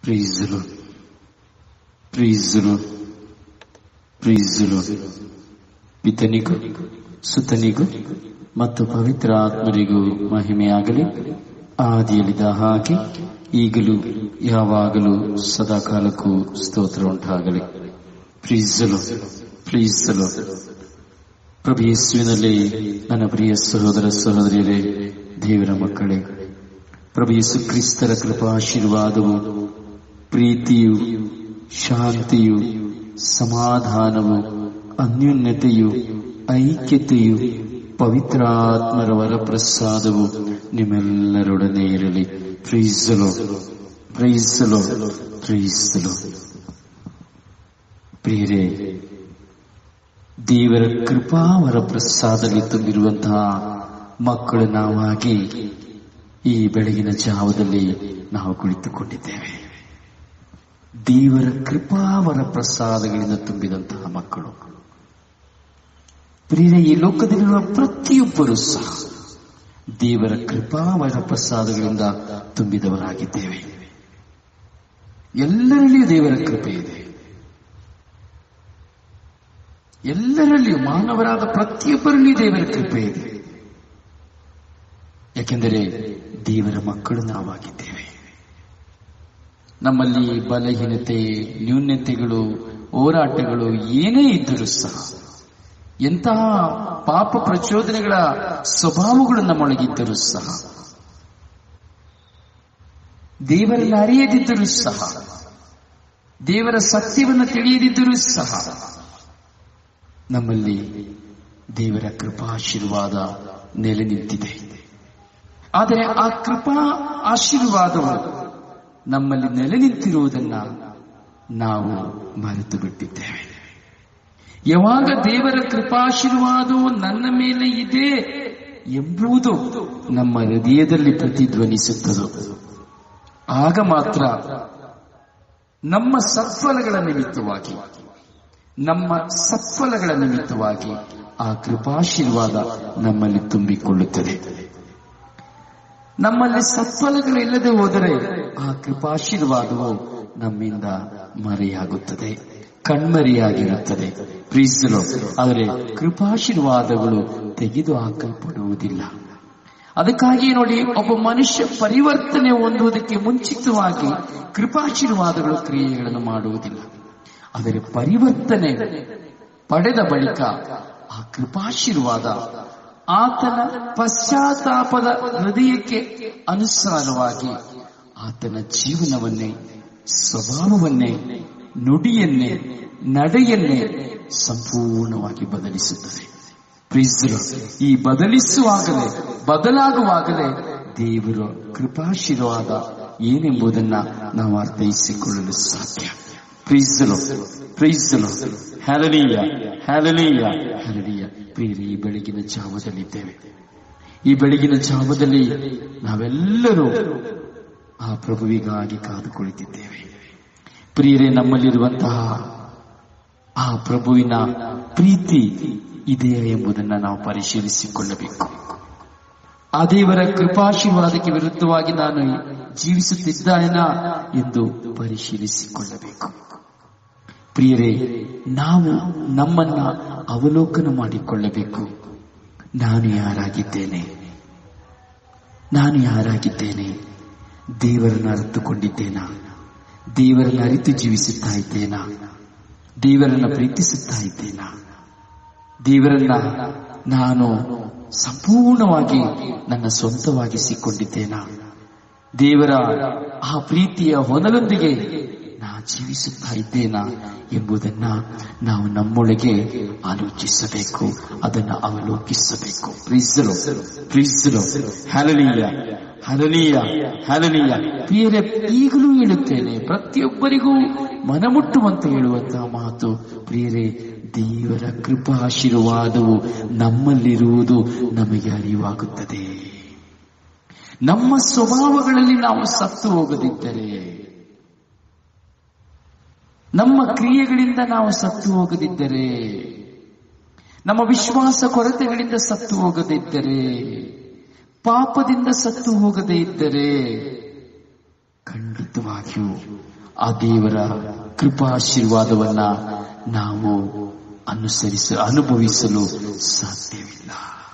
ಪ್ರೀಸಲು ಪ್ರೀಸಲು ಪ್ರೀಸಲು ಪಿತನಿಗೂ ಸುತನಿಗೂ ಮತ್ತು ಪವಿತ್ರ ಆತ್ಮರಿಗೂ ಮಹಿಮೆಯಾಗಲಿ ಆದಿಯಲ್ಲಿದ್ದ ಹಾಗೆ ಈಗಲೂ ಯಾವಾಗಲೂ ಸದಾಕಾಲಕ್ಕೂ ಸ್ತೋತ್ರ ಉಂಟಾಗಲಿ ಪ್ರೀಸಲು ಪ್ರೀಸಲು ಪ್ರಭು ಯೇಸುವಿನಲ್ಲಿ ನನ್ನ ಪ್ರಿಯ ಸಹೋದರ ಸಹೋದರಿಯರೇ ದೇವರ ಮಕ್ಕಳೇ ಪ್ರಭು ಯೇಸು ಕ್ರಿಸ್ತರ ಕೃಪಾಶೀರ್ವಾದವು ಪ್ರೀತಿಯು ಶಾಂತಿಯು ಸಮಾಧಾನವು ಅನ್ಯೋನ್ಯತೆಯು ಐಕ್ಯತೆಯು ಪವಿತ್ರಾತ್ಮರ ವರಪ್ರಸಾದವು ನಿಮ್ಮೆಲ್ಲರೊಡನೆ ಇರಲಿ ಪ್ರೀಸಲು ಪ್ರೀಸಲು ಪ್ರೀಸಲು ಪ್ರಿಯರೇ ದೇವರ ಕೃಪಾವರ ಪ್ರಸಾದದಲ್ಲಿ ತುಂಬಿರುವಂತಹ ಮಕ್ಕಳು ನಾವಾಗಿ ಈ ಬೆಳಗಿನ ಜಾವದಲ್ಲಿ ನಾವು ಕುಳಿತುಕೊಂಡಿದ್ದೇವೆ ದೇವರ ಕೃಪಾವರ ಪ್ರಸಾದಗಳಿಂದ ತುಂಬಿದಂತಹ ಮಕ್ಕಳು ಪ್ರಿಯರೇ ಈ ಲೋಕದಲ್ಲಿರುವ ಪ್ರತಿಯೊಬ್ಬರೂ ಸಹ ದೇವರ ಕೃಪಾವರ ಪ್ರಸಾದಗಳಿಂದ ತುಂಬಿದವರಾಗಿದ್ದೇವೆ ಎಲ್ಲರಲ್ಲಿಯೂ ದೇವರ ಕೃಪೆ ಇದೆ ಎಲ್ಲರಲ್ಲಿಯೂ ಮಾನವರಾದ ಪ್ರತಿಯೊಬ್ಬರಲ್ಲಿಯೂ ದೇವರ ಕೃಪೆ ಇದೆ ಯಾಕೆಂದರೆ ದೇವರ ಮಕ್ಕಳು ನಾವಾಗಿದ್ದೇವೆ ನಮ್ಮಲ್ಲಿ ಬಲಹೀನತೆ ನ್ಯೂನ್ಯತೆಗಳು ಹೋರಾಟಗಳು ಏನೇ ಇದ್ದರೂ ಸಹ ಎಂತಹ ಪಾಪ ಪ್ರಚೋದನೆಗಳ ಸ್ವಭಾವಗಳು ನಮ್ಮೊಳಗಿದ್ದರೂ ಸಹ ದೇವರನ್ನು ಅರಿಯದಿದ್ದರೂ ಸಹ ದೇವರ ಸತ್ಯವನ್ನು ತಿಳಿಯದಿದ್ದರೂ ಸಹ ನಮ್ಮಲ್ಲಿ ದೇವರ ಕೃಪಾಶೀರ್ವಾದ ನೆಲೆ ನಿಂತಿದೆ ಆದರೆ ಆ ಕೃಪಾ ಆಶೀರ್ವಾದವು ನಮ್ಮಲ್ಲಿ ನೆಲೆ ನಿಂತಿರುವುದನ್ನ ನಾವು ಮರೆತು ಬಿಟ್ಟಿದ್ದೇವೆ ಯಾವಾಗ ದೇವರ ಕೃಪಾಶೀರ್ವಾದವು ನನ್ನ ಮೇಲೆ ಇದೆ ಎಂಬುದು ನಮ್ಮ ಹೃದಯದಲ್ಲಿ ಪ್ರತಿಧ್ವನಿಸುತ್ತದೋ ಆಗ ಮಾತ್ರ ನಮ್ಮ ಸತ್ಫಲಗಳ ನಿಮಿತ್ತವಾಗಿ ನಮ್ಮ ಸತ್ಫಲಗಳ ನಿಮಿತ್ತವಾಗಿ ಆ ಕೃಪಾಶೀರ್ವಾದ ನಮ್ಮಲ್ಲಿ ತುಂಬಿಕೊಳ್ಳುತ್ತದೆ ನಮ್ಮಲ್ಲಿ ಸತ್ಫಲಗಳಿಲ್ಲದೆ ಹೋದರೆ ಆ ಕೃಪಾಶೀರ್ವಾದವು ನಮ್ಮಿಂದ ಮರೆಯಾಗುತ್ತದೆ ಕಣ್ಮರೆಯಾಗಿರುತ್ತದೆ ಪ್ರೀಸಲು ಆದರೆ ಕೃಪಾಶೀರ್ವಾದಗಳು ತೆಗೆದು ಹಾಕಲ್ಪಡುವುದಿಲ್ಲ ಅದಕ್ಕಾಗಿ ನೋಡಿ ಒಬ್ಬ ಮನುಷ್ಯ ಪರಿವರ್ತನೆ ಹೊಂದುವುದಕ್ಕೆ ಮುಂಚಿತವಾಗಿ ಕೃಪಾಶೀರ್ವಾದಗಳು ಕ್ರಿಯೆಗಳನ್ನು ಮಾಡುವುದಿಲ್ಲ ಆದರೆ ಪರಿವರ್ತನೆ ಪಡೆದ ಬಳಿಕ ಆ ಕೃಪಾಶೀರ್ವಾದ ಆತನ ಪಶ್ಚಾತ್ತಾಪದ ಹೃದಯಕ್ಕೆ ಅನುಸಾರವಾಗಿ ಆತನ ಜೀವನವನ್ನೇ ಸ್ವಭಾವವನ್ನೇ ನುಡಿಯನ್ನೇ ನಡೆಯನ್ನೇ ಸಂಪೂರ್ಣವಾಗಿ ಬದಲಿಸುತ್ತದೆ ಪ್ರೀಸರು ಈ ಬದಲಿಸುವಾಗಲೇ ಬದಲಾಗುವಾಗಲೇ ದೇವರ ಕೃಪಾಶೀರ್ವಾದ ಏನೆಂಬುದನ್ನ ನಾವು ಅರ್ಥೈಸಿಕೊಳ್ಳಲು ಸಾಧ್ಯ ಪ್ರೀಸಲು ಪ್ರೀಸಲು ಹ್ಯಾಲಲೀಯ ಹ್ಯಾಲಲೀಯ ಹ್ಯಾಲಲೀಯ ಪ್ರಿಯರೇ ಈ ಬೆಳಗಿನ ಜಾವದಲ್ಲಿದ್ದೇವೆ ಈ ಬೆಳಗಿನ ಜಾವದಲ್ಲಿ ನಾವೆಲ್ಲರೂ ಆ ಪ್ರಭುವಿಗಾಗಿ ಕಾದು ಕುಳಿತಿದ್ದೇವೆ ಪ್ರಿಯರೇ ನಮ್ಮಲ್ಲಿರುವಂತಹ ಆ ಪ್ರಭುವಿನ ಪ್ರೀತಿ ಇದೆಯಾ ಎಂಬುದನ್ನು ನಾವು ಪರಿಶೀಲಿಸಿಕೊಳ್ಳಬೇಕು ಆ ದೇವರ ಕೃಪಾಶೀರ್ವಾದಕ್ಕೆ ವಿರುದ್ಧವಾಗಿ ನಾನು ಜೀವಿಸುತ್ತಿದ್ದಾನೇನಾ ಎಂದು ಪರಿಶೀಲಿಸಿಕೊಳ್ಳಬೇಕು ಪ್ರಿಯರೇ ನಾವು ನಮ್ಮನ್ನ ಅವಲೋಕನ ಮಾಡಿಕೊಳ್ಳಬೇಕು ನಾನು ಯಾರಾಗಿದ್ದೇನೆ ನಾನು ಯಾರಾಗಿದ್ದೇನೆ ದೇವರನ್ನು ಅರಿತುಕೊಂಡಿದ್ದೇನಾ ದೇವರನ್ನು ಅರಿತು ಜೀವಿಸುತ್ತಾ ಇದ್ದೇನಾ ದೇವರನ್ನ ಪ್ರೀತಿಸುತ್ತಾ ಇದ್ದೇನಾ ದೇವರನ್ನ ನಾನು ಸಂಪೂರ್ಣವಾಗಿ ನನ್ನ ಸ್ವಂತವಾಗಿಸಿಕೊಂಡಿದ್ದೇನಾ ದೇವರ ಆ ಪ್ರೀತಿಯ ಹೊನಲೊಂದಿಗೆ ನಾ ಜೀವಿಸುತ್ತಾ ಇದ್ದೇನಾ ಎಂಬುದನ್ನ ನಾವು ನಮ್ಮೊಳಗೆ ಆಲೋಚಿಸಬೇಕು ಅದನ್ನ ಅವಲೋಕಿಸಬೇಕು ಪ್ರೀಸಲು ಪ್ರೀಸಲು ಹಲಲೀಯ ಹಲಲೀಯ ಹಲಲೀಯ ಪ್ರಿಯರೇ ಈಗಲೂ ಹೇಳುತ್ತೇನೆ ಪ್ರತಿಯೊಬ್ಬರಿಗೂ ಮನಮುಟ್ಟುವಂತೆ ಹೇಳುವಂತಹ ಮಾತು ಪ್ರಿಯರೇ ದೇವರ ಕೃಪಾಶೀರ್ವಾದವು ನಮ್ಮಲ್ಲಿರುವುದು ನಮಗೆ ಅರಿವಾಗುತ್ತದೆ ನಮ್ಮ ಸ್ವಭಾವಗಳಲ್ಲಿ ನಾವು ಸತ್ತು ಹೋಗದಿದ್ದರೆ ನಮ್ಮ ಕ್ರಿಯೆಗಳಿಂದ ನಾವು ಸತ್ತು ಹೋಗದಿದ್ದರೆ ನಮ್ಮ ವಿಶ್ವಾಸ ಕೊರತೆಗಳಿಂದ ಸತ್ತು ಹೋಗದಿದ್ದರೆ ಪಾಪದಿಂದ ಸತ್ತು ಹೋಗದೇ ಇದ್ದರೆ ಖಂಡಿತವಾಗಿಯೂ ಆ ದೇವರ ಕೃಪಾಶೀರ್ವಾದವನ್ನ ನಾವು ಅನುಸರಿಸ ಅನುಭವಿಸಲು ಸಾಧ್ಯವಿಲ್ಲ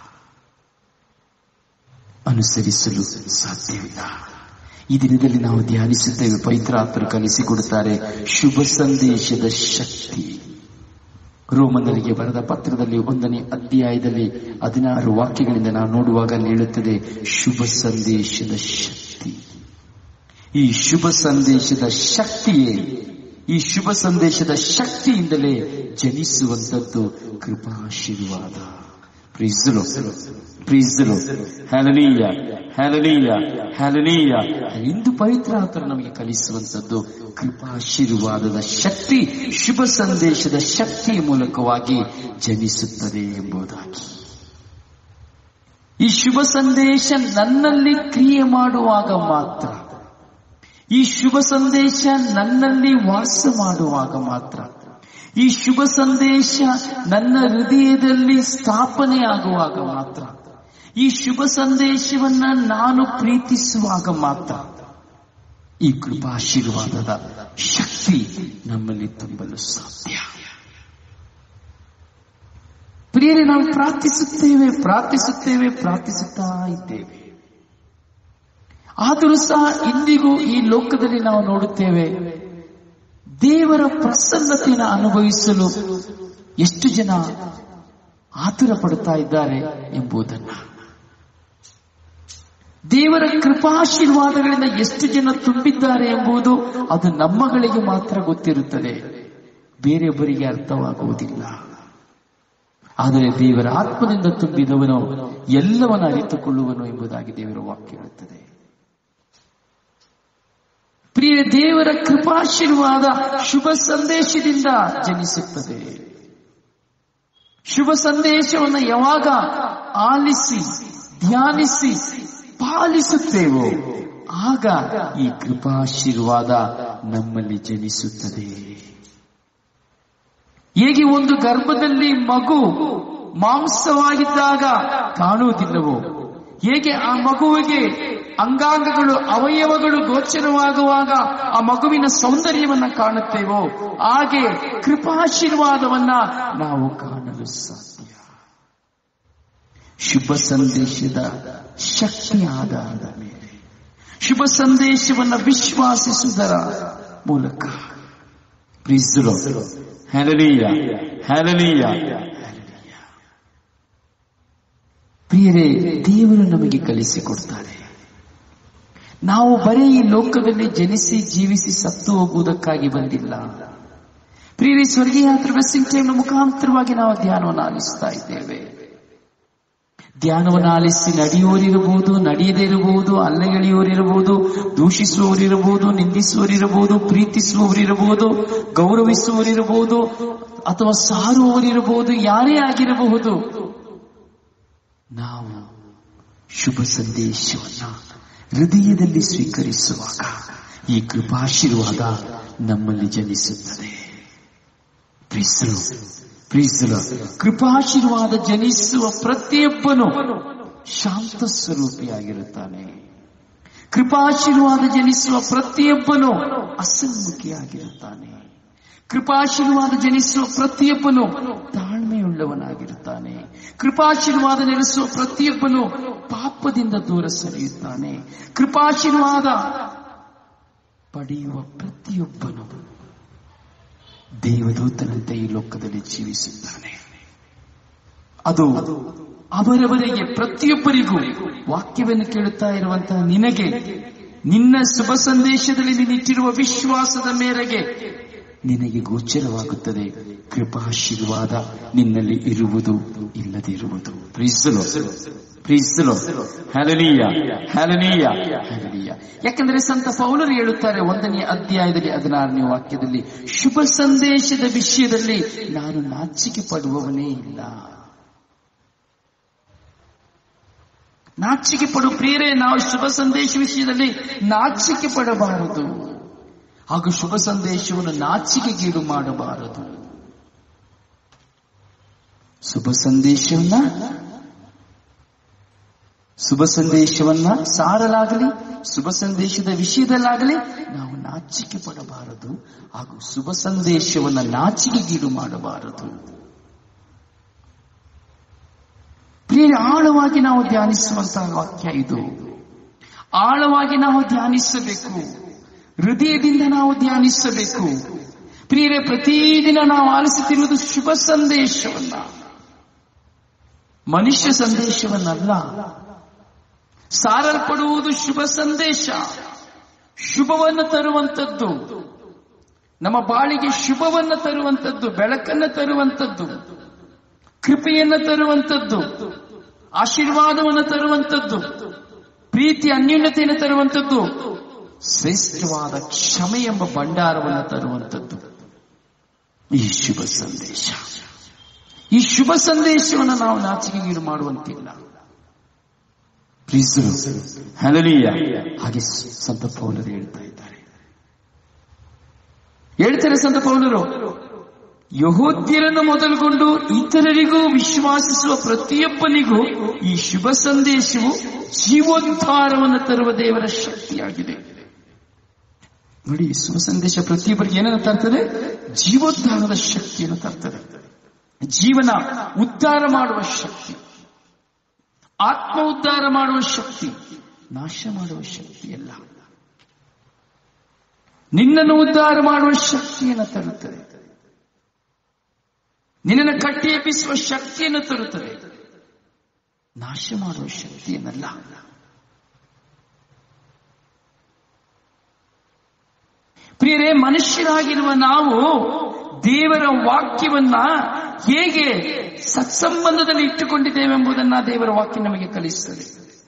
ಅನುಸರಿಸಲು ಸಾಧ್ಯವಿಲ್ಲ ಈ ದಿನದಲ್ಲಿ ನಾವು ಧ್ಯಾನಿಸುತ್ತೇವೆ ಪವಿತ್ರಾತ್ಮರು ಕಲಿಸಿಕೊಡುತ್ತಾರೆ ಶುಭ ಸಂದೇಶದ ಶಕ್ತಿ ರೋಮನರಿಗೆ ಬರೆದ ಪತ್ರದಲ್ಲಿ ಒಂದನೇ ಅಧ್ಯಾಯದಲ್ಲಿ ಹದಿನಾರು ವಾಕ್ಯಗಳಿಂದ ನಾವು ನೋಡುವಾಗ ಅಲ್ಲಿ ಹೇಳುತ್ತದೆ ಶುಭ ಸಂದೇಶದ ಶಕ್ತಿ ಈ ಶುಭ ಸಂದೇಶದ ಶಕ್ತಿಯೇ ಈ ಶುಭ ಸಂದೇಶದ ಶಕ್ತಿಯಿಂದಲೇ ಜನಿಸುವಂತದ್ದು ಕೃಪಾಶೀರ್ವಾದ ಪ್ರೀಸಲು ಪ್ರೀಸಲು ಹ್ಯಾಲನೀಯ ಹ್ಯಾಲನೀಯ ಹ್ಯಾಲನೀಯ ಇಂದು ಪವಿತ್ರ ಆತರು ನಮಗೆ ಕಲಿಸುವಂತದ್ದು ಕೃಪಾಶೀರ್ವಾದದ ಶಕ್ತಿ ಶುಭ ಸಂದೇಶದ ಶಕ್ತಿಯ ಮೂಲಕವಾಗಿ ಜನಿಸುತ್ತದೆ ಎಂಬುದಾಗಿ ಈ ಶುಭ ಸಂದೇಶ ನನ್ನಲ್ಲಿ ಕ್ರಿಯೆ ಮಾಡುವಾಗ ಮಾತ್ರ ಈ ಶುಭ ಸಂದೇಶ ನನ್ನಲ್ಲಿ ವಾಸ ಮಾಡುವಾಗ ಮಾತ್ರ ಈ ಶುಭ ಸಂದೇಶ ನನ್ನ ಹೃದಯದಲ್ಲಿ ಸ್ಥಾಪನೆ ಆಗುವಾಗ ಮಾತ್ರ ಈ ಶುಭ ಸಂದೇಶವನ್ನ ನಾನು ಪ್ರೀತಿಸುವಾಗ ಮಾತ್ರ ಈ ಕೃಪಾಶೀರ್ವಾದದ ಶಕ್ತಿ ನಮ್ಮಲ್ಲಿ ತುಂಬಲು ಸಾಧ್ಯ ಪ್ರಿಯರೇ ನಾವು ಪ್ರಾರ್ಥಿಸುತ್ತೇವೆ ಪ್ರಾರ್ಥಿಸುತ್ತೇವೆ ಪ್ರಾರ್ಥಿಸುತ್ತಾ ಇದ್ದೇವೆ ಆದರೂ ಸಹ ಇಂದಿಗೂ ಈ ಲೋಕದಲ್ಲಿ ನಾವು ನೋಡುತ್ತೇವೆ ದೇವರ ಪ್ರಸನ್ನತೆಯನ್ನು ಅನುಭವಿಸಲು ಎಷ್ಟು ಜನ ಆತುರ ಪಡುತ್ತಾ ಇದ್ದಾರೆ ಎಂಬುದನ್ನು ದೇವರ ಕೃಪಾಶೀರ್ವಾದಗಳಿಂದ ಎಷ್ಟು ಜನ ತುಂಬಿದ್ದಾರೆ ಎಂಬುದು ಅದು ನಮ್ಮಗಳಿಗೆ ಮಾತ್ರ ಗೊತ್ತಿರುತ್ತದೆ ಬೇರೆಯೊಬ್ಬರಿಗೆ ಅರ್ಥವಾಗುವುದಿಲ್ಲ ಆದರೆ ದೇವರ ಆತ್ಮದಿಂದ ತುಂಬಿದವನು ಎಲ್ಲವನ್ನ ಅರಿತುಕೊಳ್ಳುವನು ಎಂಬುದಾಗಿ ದೇವರ ವಾಕ್ಯ ಹೇಳುತ್ತದೆ ಪ್ರಿಯ ದೇವರ ಕೃಪಾಶೀರ್ವಾದ ಶುಭ ಸಂದೇಶದಿಂದ ಜನಿಸುತ್ತದೆ ಶುಭ ಸಂದೇಶವನ್ನು ಯಾವಾಗ ಆಲಿಸಿ ಧ್ಯಾನಿಸಿ ಪಾಲಿಸುತ್ತೇವೋ ಆಗ ಈ ಕೃಪಾಶೀರ್ವಾದ ನಮ್ಮಲ್ಲಿ ಜನಿಸುತ್ತದೆ ಹೇಗೆ ಒಂದು ಗರ್ಭದಲ್ಲಿ ಮಗು ಮಾಂಸವಾಗಿದ್ದಾಗ ಕಾಣುವುದಿಲ್ಲವೋ ಹೇಗೆ ಆ ಮಗುವಿಗೆ ಅಂಗಾಂಗಗಳು ಅವಯವಗಳು ಗೋಚರವಾಗುವಾಗ ಆ ಮಗುವಿನ ಸೌಂದರ್ಯವನ್ನ ಕಾಣುತ್ತೇವೋ ಹಾಗೆ ಕೃಪಾಶೀರ್ವಾದವನ್ನ ನಾವು ಕಾಣಲು ಸಾಧ್ಯ ಶುಭ ಸಂದೇಶದ ಶಕ್ತಿ ಆಧಾರದ ಮೇಲೆ ಶುಭ ಸಂದೇಶವನ್ನು ವಿಶ್ವಾಸಿಸುವುದರ ಮೂಲಕ ಪ್ರೀಸಲು ಹ್ಯಾಲಲೀಯ ಹ್ಯಾಲಲೀಯ ಪ್ರಿಯರೇ ದೇವರು ನಮಗೆ ಕಲಿಸಿಕೊಡ್ತಾರೆ ನಾವು ಬರೀ ಈ ಲೋಕದಲ್ಲಿ ಜನಿಸಿ ಜೀವಿಸಿ ಸತ್ತು ಹೋಗುವುದಕ್ಕಾಗಿ ಬಂದಿಲ್ಲ ಪ್ರಿಯರೇ ಸ್ವರ್ಗೀಯ ಡ್ರೆಸ್ಸಿಂಗ್ ಟೈಮ್ ಮುಖಾಂತರವಾಗಿ ನಾವು ಧ್ಯಾನವನ್ನು ಆಲಿಸ್ತಾ ಇದ್ದೇವೆ ಧ್ಯಾನವನ್ನು ಆಲಿಸಿ ನಡೆಯುವವರಿರಬಹುದು ನಡೆಯದೇ ಇರಬಹುದು ಅಲ್ಲೆಗೆಳೆಯುವರಿರಬಹುದು ದೂಷಿಸುವವರಿರಬಹುದು ನಿಂದಿಸುವವರಿರಬಹುದು ಪ್ರೀತಿಸುವವರಿರಬಹುದು ಗೌರವಿಸುವವರಿರಬಹುದು ಅಥವಾ ಸಾರುವವರಿರಬಹುದು ಯಾರೇ ಆಗಿರಬಹುದು ನಾವು ಶುಭ ಸಂದೇಶವನ್ನ ಹೃದಯದಲ್ಲಿ ಸ್ವೀಕರಿಸುವಾಗ ಈ ಕೃಪಾಶೀರ್ವಾದ ನಮ್ಮಲ್ಲಿ ಜನಿಸುತ್ತದೆ ಪ್ರೀಸಲು ಪ್ರೀಸಲು ಕೃಪಾಶೀರ್ವಾದ ಜನಿಸುವ ಪ್ರತಿಯೊಬ್ಬನು ಶಾಂತ ಸ್ವರೂಪಿಯಾಗಿರುತ್ತಾನೆ ಕೃಪಾಶೀರ್ವಾದ ಜನಿಸುವ ಪ್ರತಿಯೊಬ್ಬನು ಅಸನ್ಮುಖಿಯಾಗಿರುತ್ತಾನೆ ಕೃಪಾಶೀರ್ವಾದ ಜನಿಸುವ ಪ್ರತಿಯೊಬ್ಬನು ತಾಳ್ಮೆಯುಳ್ಳವನಾಗಿರುತ್ತಾನೆ ಕೃಪಾಶೀರ್ವಾದ ನೆಲೆಸುವ ಪ್ರತಿಯೊಬ್ಬನು ಪಾಪದಿಂದ ದೂರ ಸರಿಯುತ್ತಾನೆ ಕೃಪಾಶೀರ್ವಾದ ಪಡೆಯುವ ಪ್ರತಿಯೊಬ್ಬನು ದೇವದೂತನಂತೆ ಈ ಲೋಕದಲ್ಲಿ ಜೀವಿಸುತ್ತಾನೆ ಅದು ಅವರವರಿಗೆ ಪ್ರತಿಯೊಬ್ಬರಿಗೂ ವಾಕ್ಯವನ್ನು ಕೇಳುತ್ತಾ ಇರುವಂತಹ ನಿನಗೆ ನಿನ್ನ ಶುಭ ಸಂದೇಶದಲ್ಲಿ ನೀನಿಟ್ಟಿರುವ ವಿಶ್ವಾಸದ ಮೇರೆಗೆ ನಿನಗೆ ಗೋಚರವಾಗುತ್ತದೆ ಕೃಪಾಶೀರ್ವಾದ ನಿನ್ನಲ್ಲಿ ಇರುವುದು ಇಲ್ಲದಿರುವುದು ಪ್ರೀಸಲು ಪ್ರೀಸಲು ಹ್ಯಾಲನೀಯ ಹ್ಯಾಲನೀಯ ಹ್ಯಾಲನೀಯ ಯಾಕಂದ್ರೆ ಸಂತ ಪೌಲರು ಹೇಳುತ್ತಾರೆ ಒಂದನೇ ಅಧ್ಯಾಯದಲ್ಲಿ ಹದಿನಾರನೇ ವಾಕ್ಯದಲ್ಲಿ ಶುಭ ಸಂದೇಶದ ವಿಷಯದಲ್ಲಿ ನಾನು ನಾಚಿಕೆ ಪಡುವವನೇ ಇಲ್ಲ ನಾಚಿಕೆ ಪಡು ಪ್ರಿಯರೇ ನಾವು ಶುಭ ಸಂದೇಶ ವಿಷಯದಲ್ಲಿ ನಾಚಿಕೆ ಪಡಬಾರದು ಹಾಗೂ ಶುಭ ಸಂದೇಶವನ್ನು ನಾಚಿಕೆಗೀಡು ಮಾಡಬಾರದು ಶುಭ ಸಂದೇಶವನ್ನ ಶುಭ ಸಂದೇಶವನ್ನ ಸಾರಲಾಗಲಿ ಶುಭ ಸಂದೇಶದ ವಿಷಯದಲ್ಲಾಗಲಿ ನಾವು ನಾಚಿಕೆ ಪಡಬಾರದು ಹಾಗೂ ಶುಭ ಸಂದೇಶವನ್ನ ನಾಚಿಕೆಗೀಡು ಮಾಡಬಾರದು ಪ್ರಿಯ ಆಳವಾಗಿ ನಾವು ಧ್ಯಾನಿಸುವಂತಹ ವಾಕ್ಯ ಇದು ಆಳವಾಗಿ ನಾವು ಧ್ಯಾನಿಸಬೇಕು ಹೃದಯದಿಂದ ನಾವು ಧ್ಯಾನಿಸಬೇಕು ಪ್ರಿಯರೇ ಪ್ರತಿದಿನ ನಾವು ಆಲಿಸುತ್ತಿರುವುದು ಶುಭ ಸಂದೇಶವನ್ನ ಮನುಷ್ಯ ಸಂದೇಶವನ್ನಲ್ಲ ಸಾರಲ್ಪಡುವುದು ಶುಭ ಸಂದೇಶ ಶುಭವನ್ನು ತರುವಂತದ್ದು ನಮ್ಮ ಬಾಳಿಗೆ ಶುಭವನ್ನು ತರುವಂತದ್ದು ಬೆಳಕನ್ನು ತರುವಂತದ್ದು ಕೃಪೆಯನ್ನು ತರುವಂತದ್ದು ಆಶೀರ್ವಾದವನ್ನು ತರುವಂತದ್ದು ಪ್ರೀತಿ ಅನ್ಯೂನ್ಯತೆಯನ್ನು ತರುವಂತದ್ದು ಶ್ರೇಷ್ಠವಾದ ಕ್ಷಮೆ ಎಂಬ ಭಂಡಾರವನ್ನು ತರುವಂತದ್ದು ಈ ಶುಭ ಸಂದೇಶ ಈ ಶುಭ ಸಂದೇಶವನ್ನು ನಾವು ನಾಚಿಕೆಗೀಡು ಮಾಡುವಂತಿಲ್ಲ ಪ್ಲೀಸ್ ಹಲಲಿಯ ಹಾಗೆ ಸಂತ ಪೌಲರು ಹೇಳ್ತಾ ಇದ್ದಾರೆ ಹೇಳ್ತಾರೆ ಸಂತ ಪೌಲರು ಯಹೋದ್ಯರನ್ನು ಮೊದಲುಗೊಂಡು ಇತರರಿಗೂ ವಿಶ್ವಾಸಿಸುವ ಪ್ರತಿಯೊಬ್ಬನಿಗೂ ಈ ಶುಭ ಸಂದೇಶವು ಜೀವೋದ್ಧಾರವನ್ನು ತರುವ ದೇವರ ಶಕ್ತಿಯಾಗಿದೆ ನೋಡಿ ಈ ಶುಭ ಸಂದೇಶ ಪ್ರತಿಯೊಬ್ಬರಿಗೆ ಏನನ್ನು ತರ್ತದೆ ಜೀವೋದ್ಧಾರದ ಶಕ್ತಿಯನ್ನು ತರ್ತದೆ ಜೀವನ ಉದ್ಧಾರ ಮಾಡುವ ಶಕ್ತಿ ಆತ್ಮ ಉದ್ಧಾರ ಮಾಡುವ ಶಕ್ತಿ ನಾಶ ಮಾಡುವ ಶಕ್ತಿಯಲ್ಲ ನಿನ್ನನ್ನು ಉದ್ಧಾರ ಮಾಡುವ ಶಕ್ತಿಯನ್ನು ತರುತ್ತದೆ ನಿನ್ನನ್ನು ಕಟ್ಟಿ ಎಬ್ಬಿಸುವ ಶಕ್ತಿಯನ್ನು ತರುತ್ತದೆ ನಾಶ ಮಾಡುವ ಶಕ್ತಿಯನ್ನಲ್ಲ ಪ್ರಿಯರೇ ಮನುಷ್ಯರಾಗಿರುವ ನಾವು ದೇವರ ವಾಕ್ಯವನ್ನ ಹೇಗೆ ಸತ್ಸಂಬಂಧದಲ್ಲಿ ಇಟ್ಟುಕೊಂಡಿದ್ದೇವೆ ಎಂಬುದನ್ನ ದೇವರ ವಾಕ್ಯ ನಮಗೆ ಕಲಿಸುತ್ತದೆ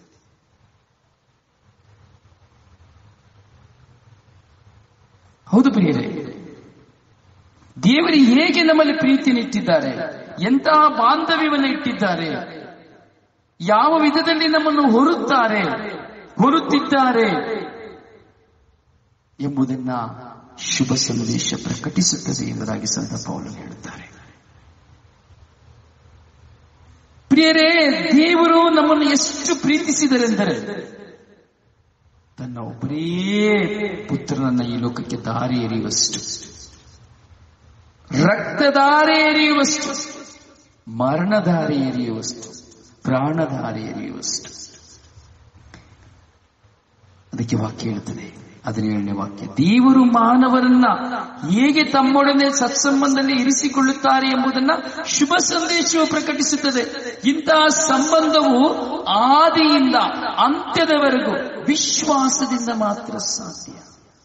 ಹೌದು ಪ್ರಿಯರೇ ದೇವರು ಹೇಗೆ ನಮ್ಮಲ್ಲಿ ಪ್ರೀತಿಯನ್ನು ಇಟ್ಟಿದ್ದಾರೆ ಎಂತಹ ಬಾಂಧವ್ಯವನ್ನು ಇಟ್ಟಿದ್ದಾರೆ ಯಾವ ವಿಧದಲ್ಲಿ ನಮ್ಮನ್ನು ಹೊರುತ್ತಾರೆ ಹೊರುತ್ತಿದ್ದಾರೆ ಎಂಬುದನ್ನ ಶುಭ ಸಂದೇಶ ಪ್ರಕಟಿಸುತ್ತದೆ ಎಂಬುದಾಗಿ ಸಂತ ಪೌಲರು ಹೇಳುತ್ತಾರೆ ಪ್ರಿಯರೇ ದೇವರು ನಮ್ಮನ್ನು ಎಷ್ಟು ಪ್ರೀತಿಸಿದರೆಂದರೆ ತನ್ನ ಒಬ್ಬರೇ ಪುತ್ರನನ್ನ ಈ ಲೋಕಕ್ಕೆ ದಾರಿ ಎರೆಯುವಷ್ಟು ರಕ್ತಧಾರೆ ಎರೆಯುವಷ್ಟು ಮರಣಧಾರೆ ಎರೆಯುವಷ್ಟು ಪ್ರಾಣಧಾರೆ ಎರೆಯುವಷ್ಟು ಅದಕ್ಕೆ ವಾಕ್ಯ ಹೇಳುತ್ತದೆ ಹದಿನೇಳನೇ ವಾಕ್ಯ ದೇವರು ಮಾನವರನ್ನ ಹೇಗೆ ತಮ್ಮೊಡನೆ ಸತ್ಸಂಬಂಧದಲ್ಲಿ ಇರಿಸಿಕೊಳ್ಳುತ್ತಾರೆ ಎಂಬುದನ್ನ ಶುಭ ಸಂದೇಶವು ಪ್ರಕಟಿಸುತ್ತದೆ ಇಂತಹ ಸಂಬಂಧವು ಆದಿಯಿಂದ ಅಂತ್ಯದವರೆಗೂ ವಿಶ್ವಾಸದಿಂದ ಮಾತ್ರ ಸಾಧ್ಯ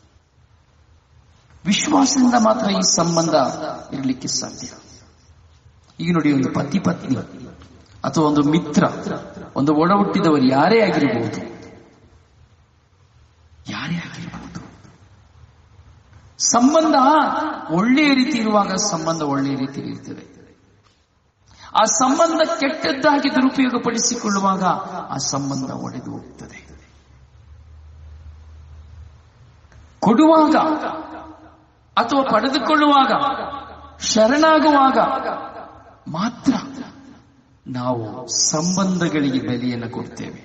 ವಿಶ್ವಾಸದಿಂದ ಮಾತ್ರ ಈ ಸಂಬಂಧ ಇರಲಿಕ್ಕೆ ಸಾಧ್ಯ ಈಗ ನೋಡಿ ಒಂದು ಪತಿ ಪತ್ನಿ ಅಥವಾ ಒಂದು ಮಿತ್ರ ಒಂದು ಒಡ ಹುಟ್ಟಿದವರು ಯಾರೇ ಆಗಿರಬಹುದು ಯಾರೇ ಆಗಿರಬಹುದು ಸಂಬಂಧ ಒಳ್ಳೆಯ ರೀತಿ ಇರುವಾಗ ಸಂಬಂಧ ಒಳ್ಳೆಯ ರೀತಿಯಲ್ಲಿ ಇರ್ತದೆ ಆ ಸಂಬಂಧ ಕೆಟ್ಟದ್ದಾಗಿ ದುರುಪಯೋಗಪಡಿಸಿಕೊಳ್ಳುವಾಗ ಆ ಸಂಬಂಧ ಒಡೆದು ಹೋಗ್ತದೆ ಕೊಡುವಾಗ ಅಥವಾ ಪಡೆದುಕೊಳ್ಳುವಾಗ ಶರಣಾಗುವಾಗ ಮಾತ್ರ ನಾವು ಸಂಬಂಧಗಳಿಗೆ ಬೆಲೆಯನ್ನು ಕೊಡ್ತೇವೆ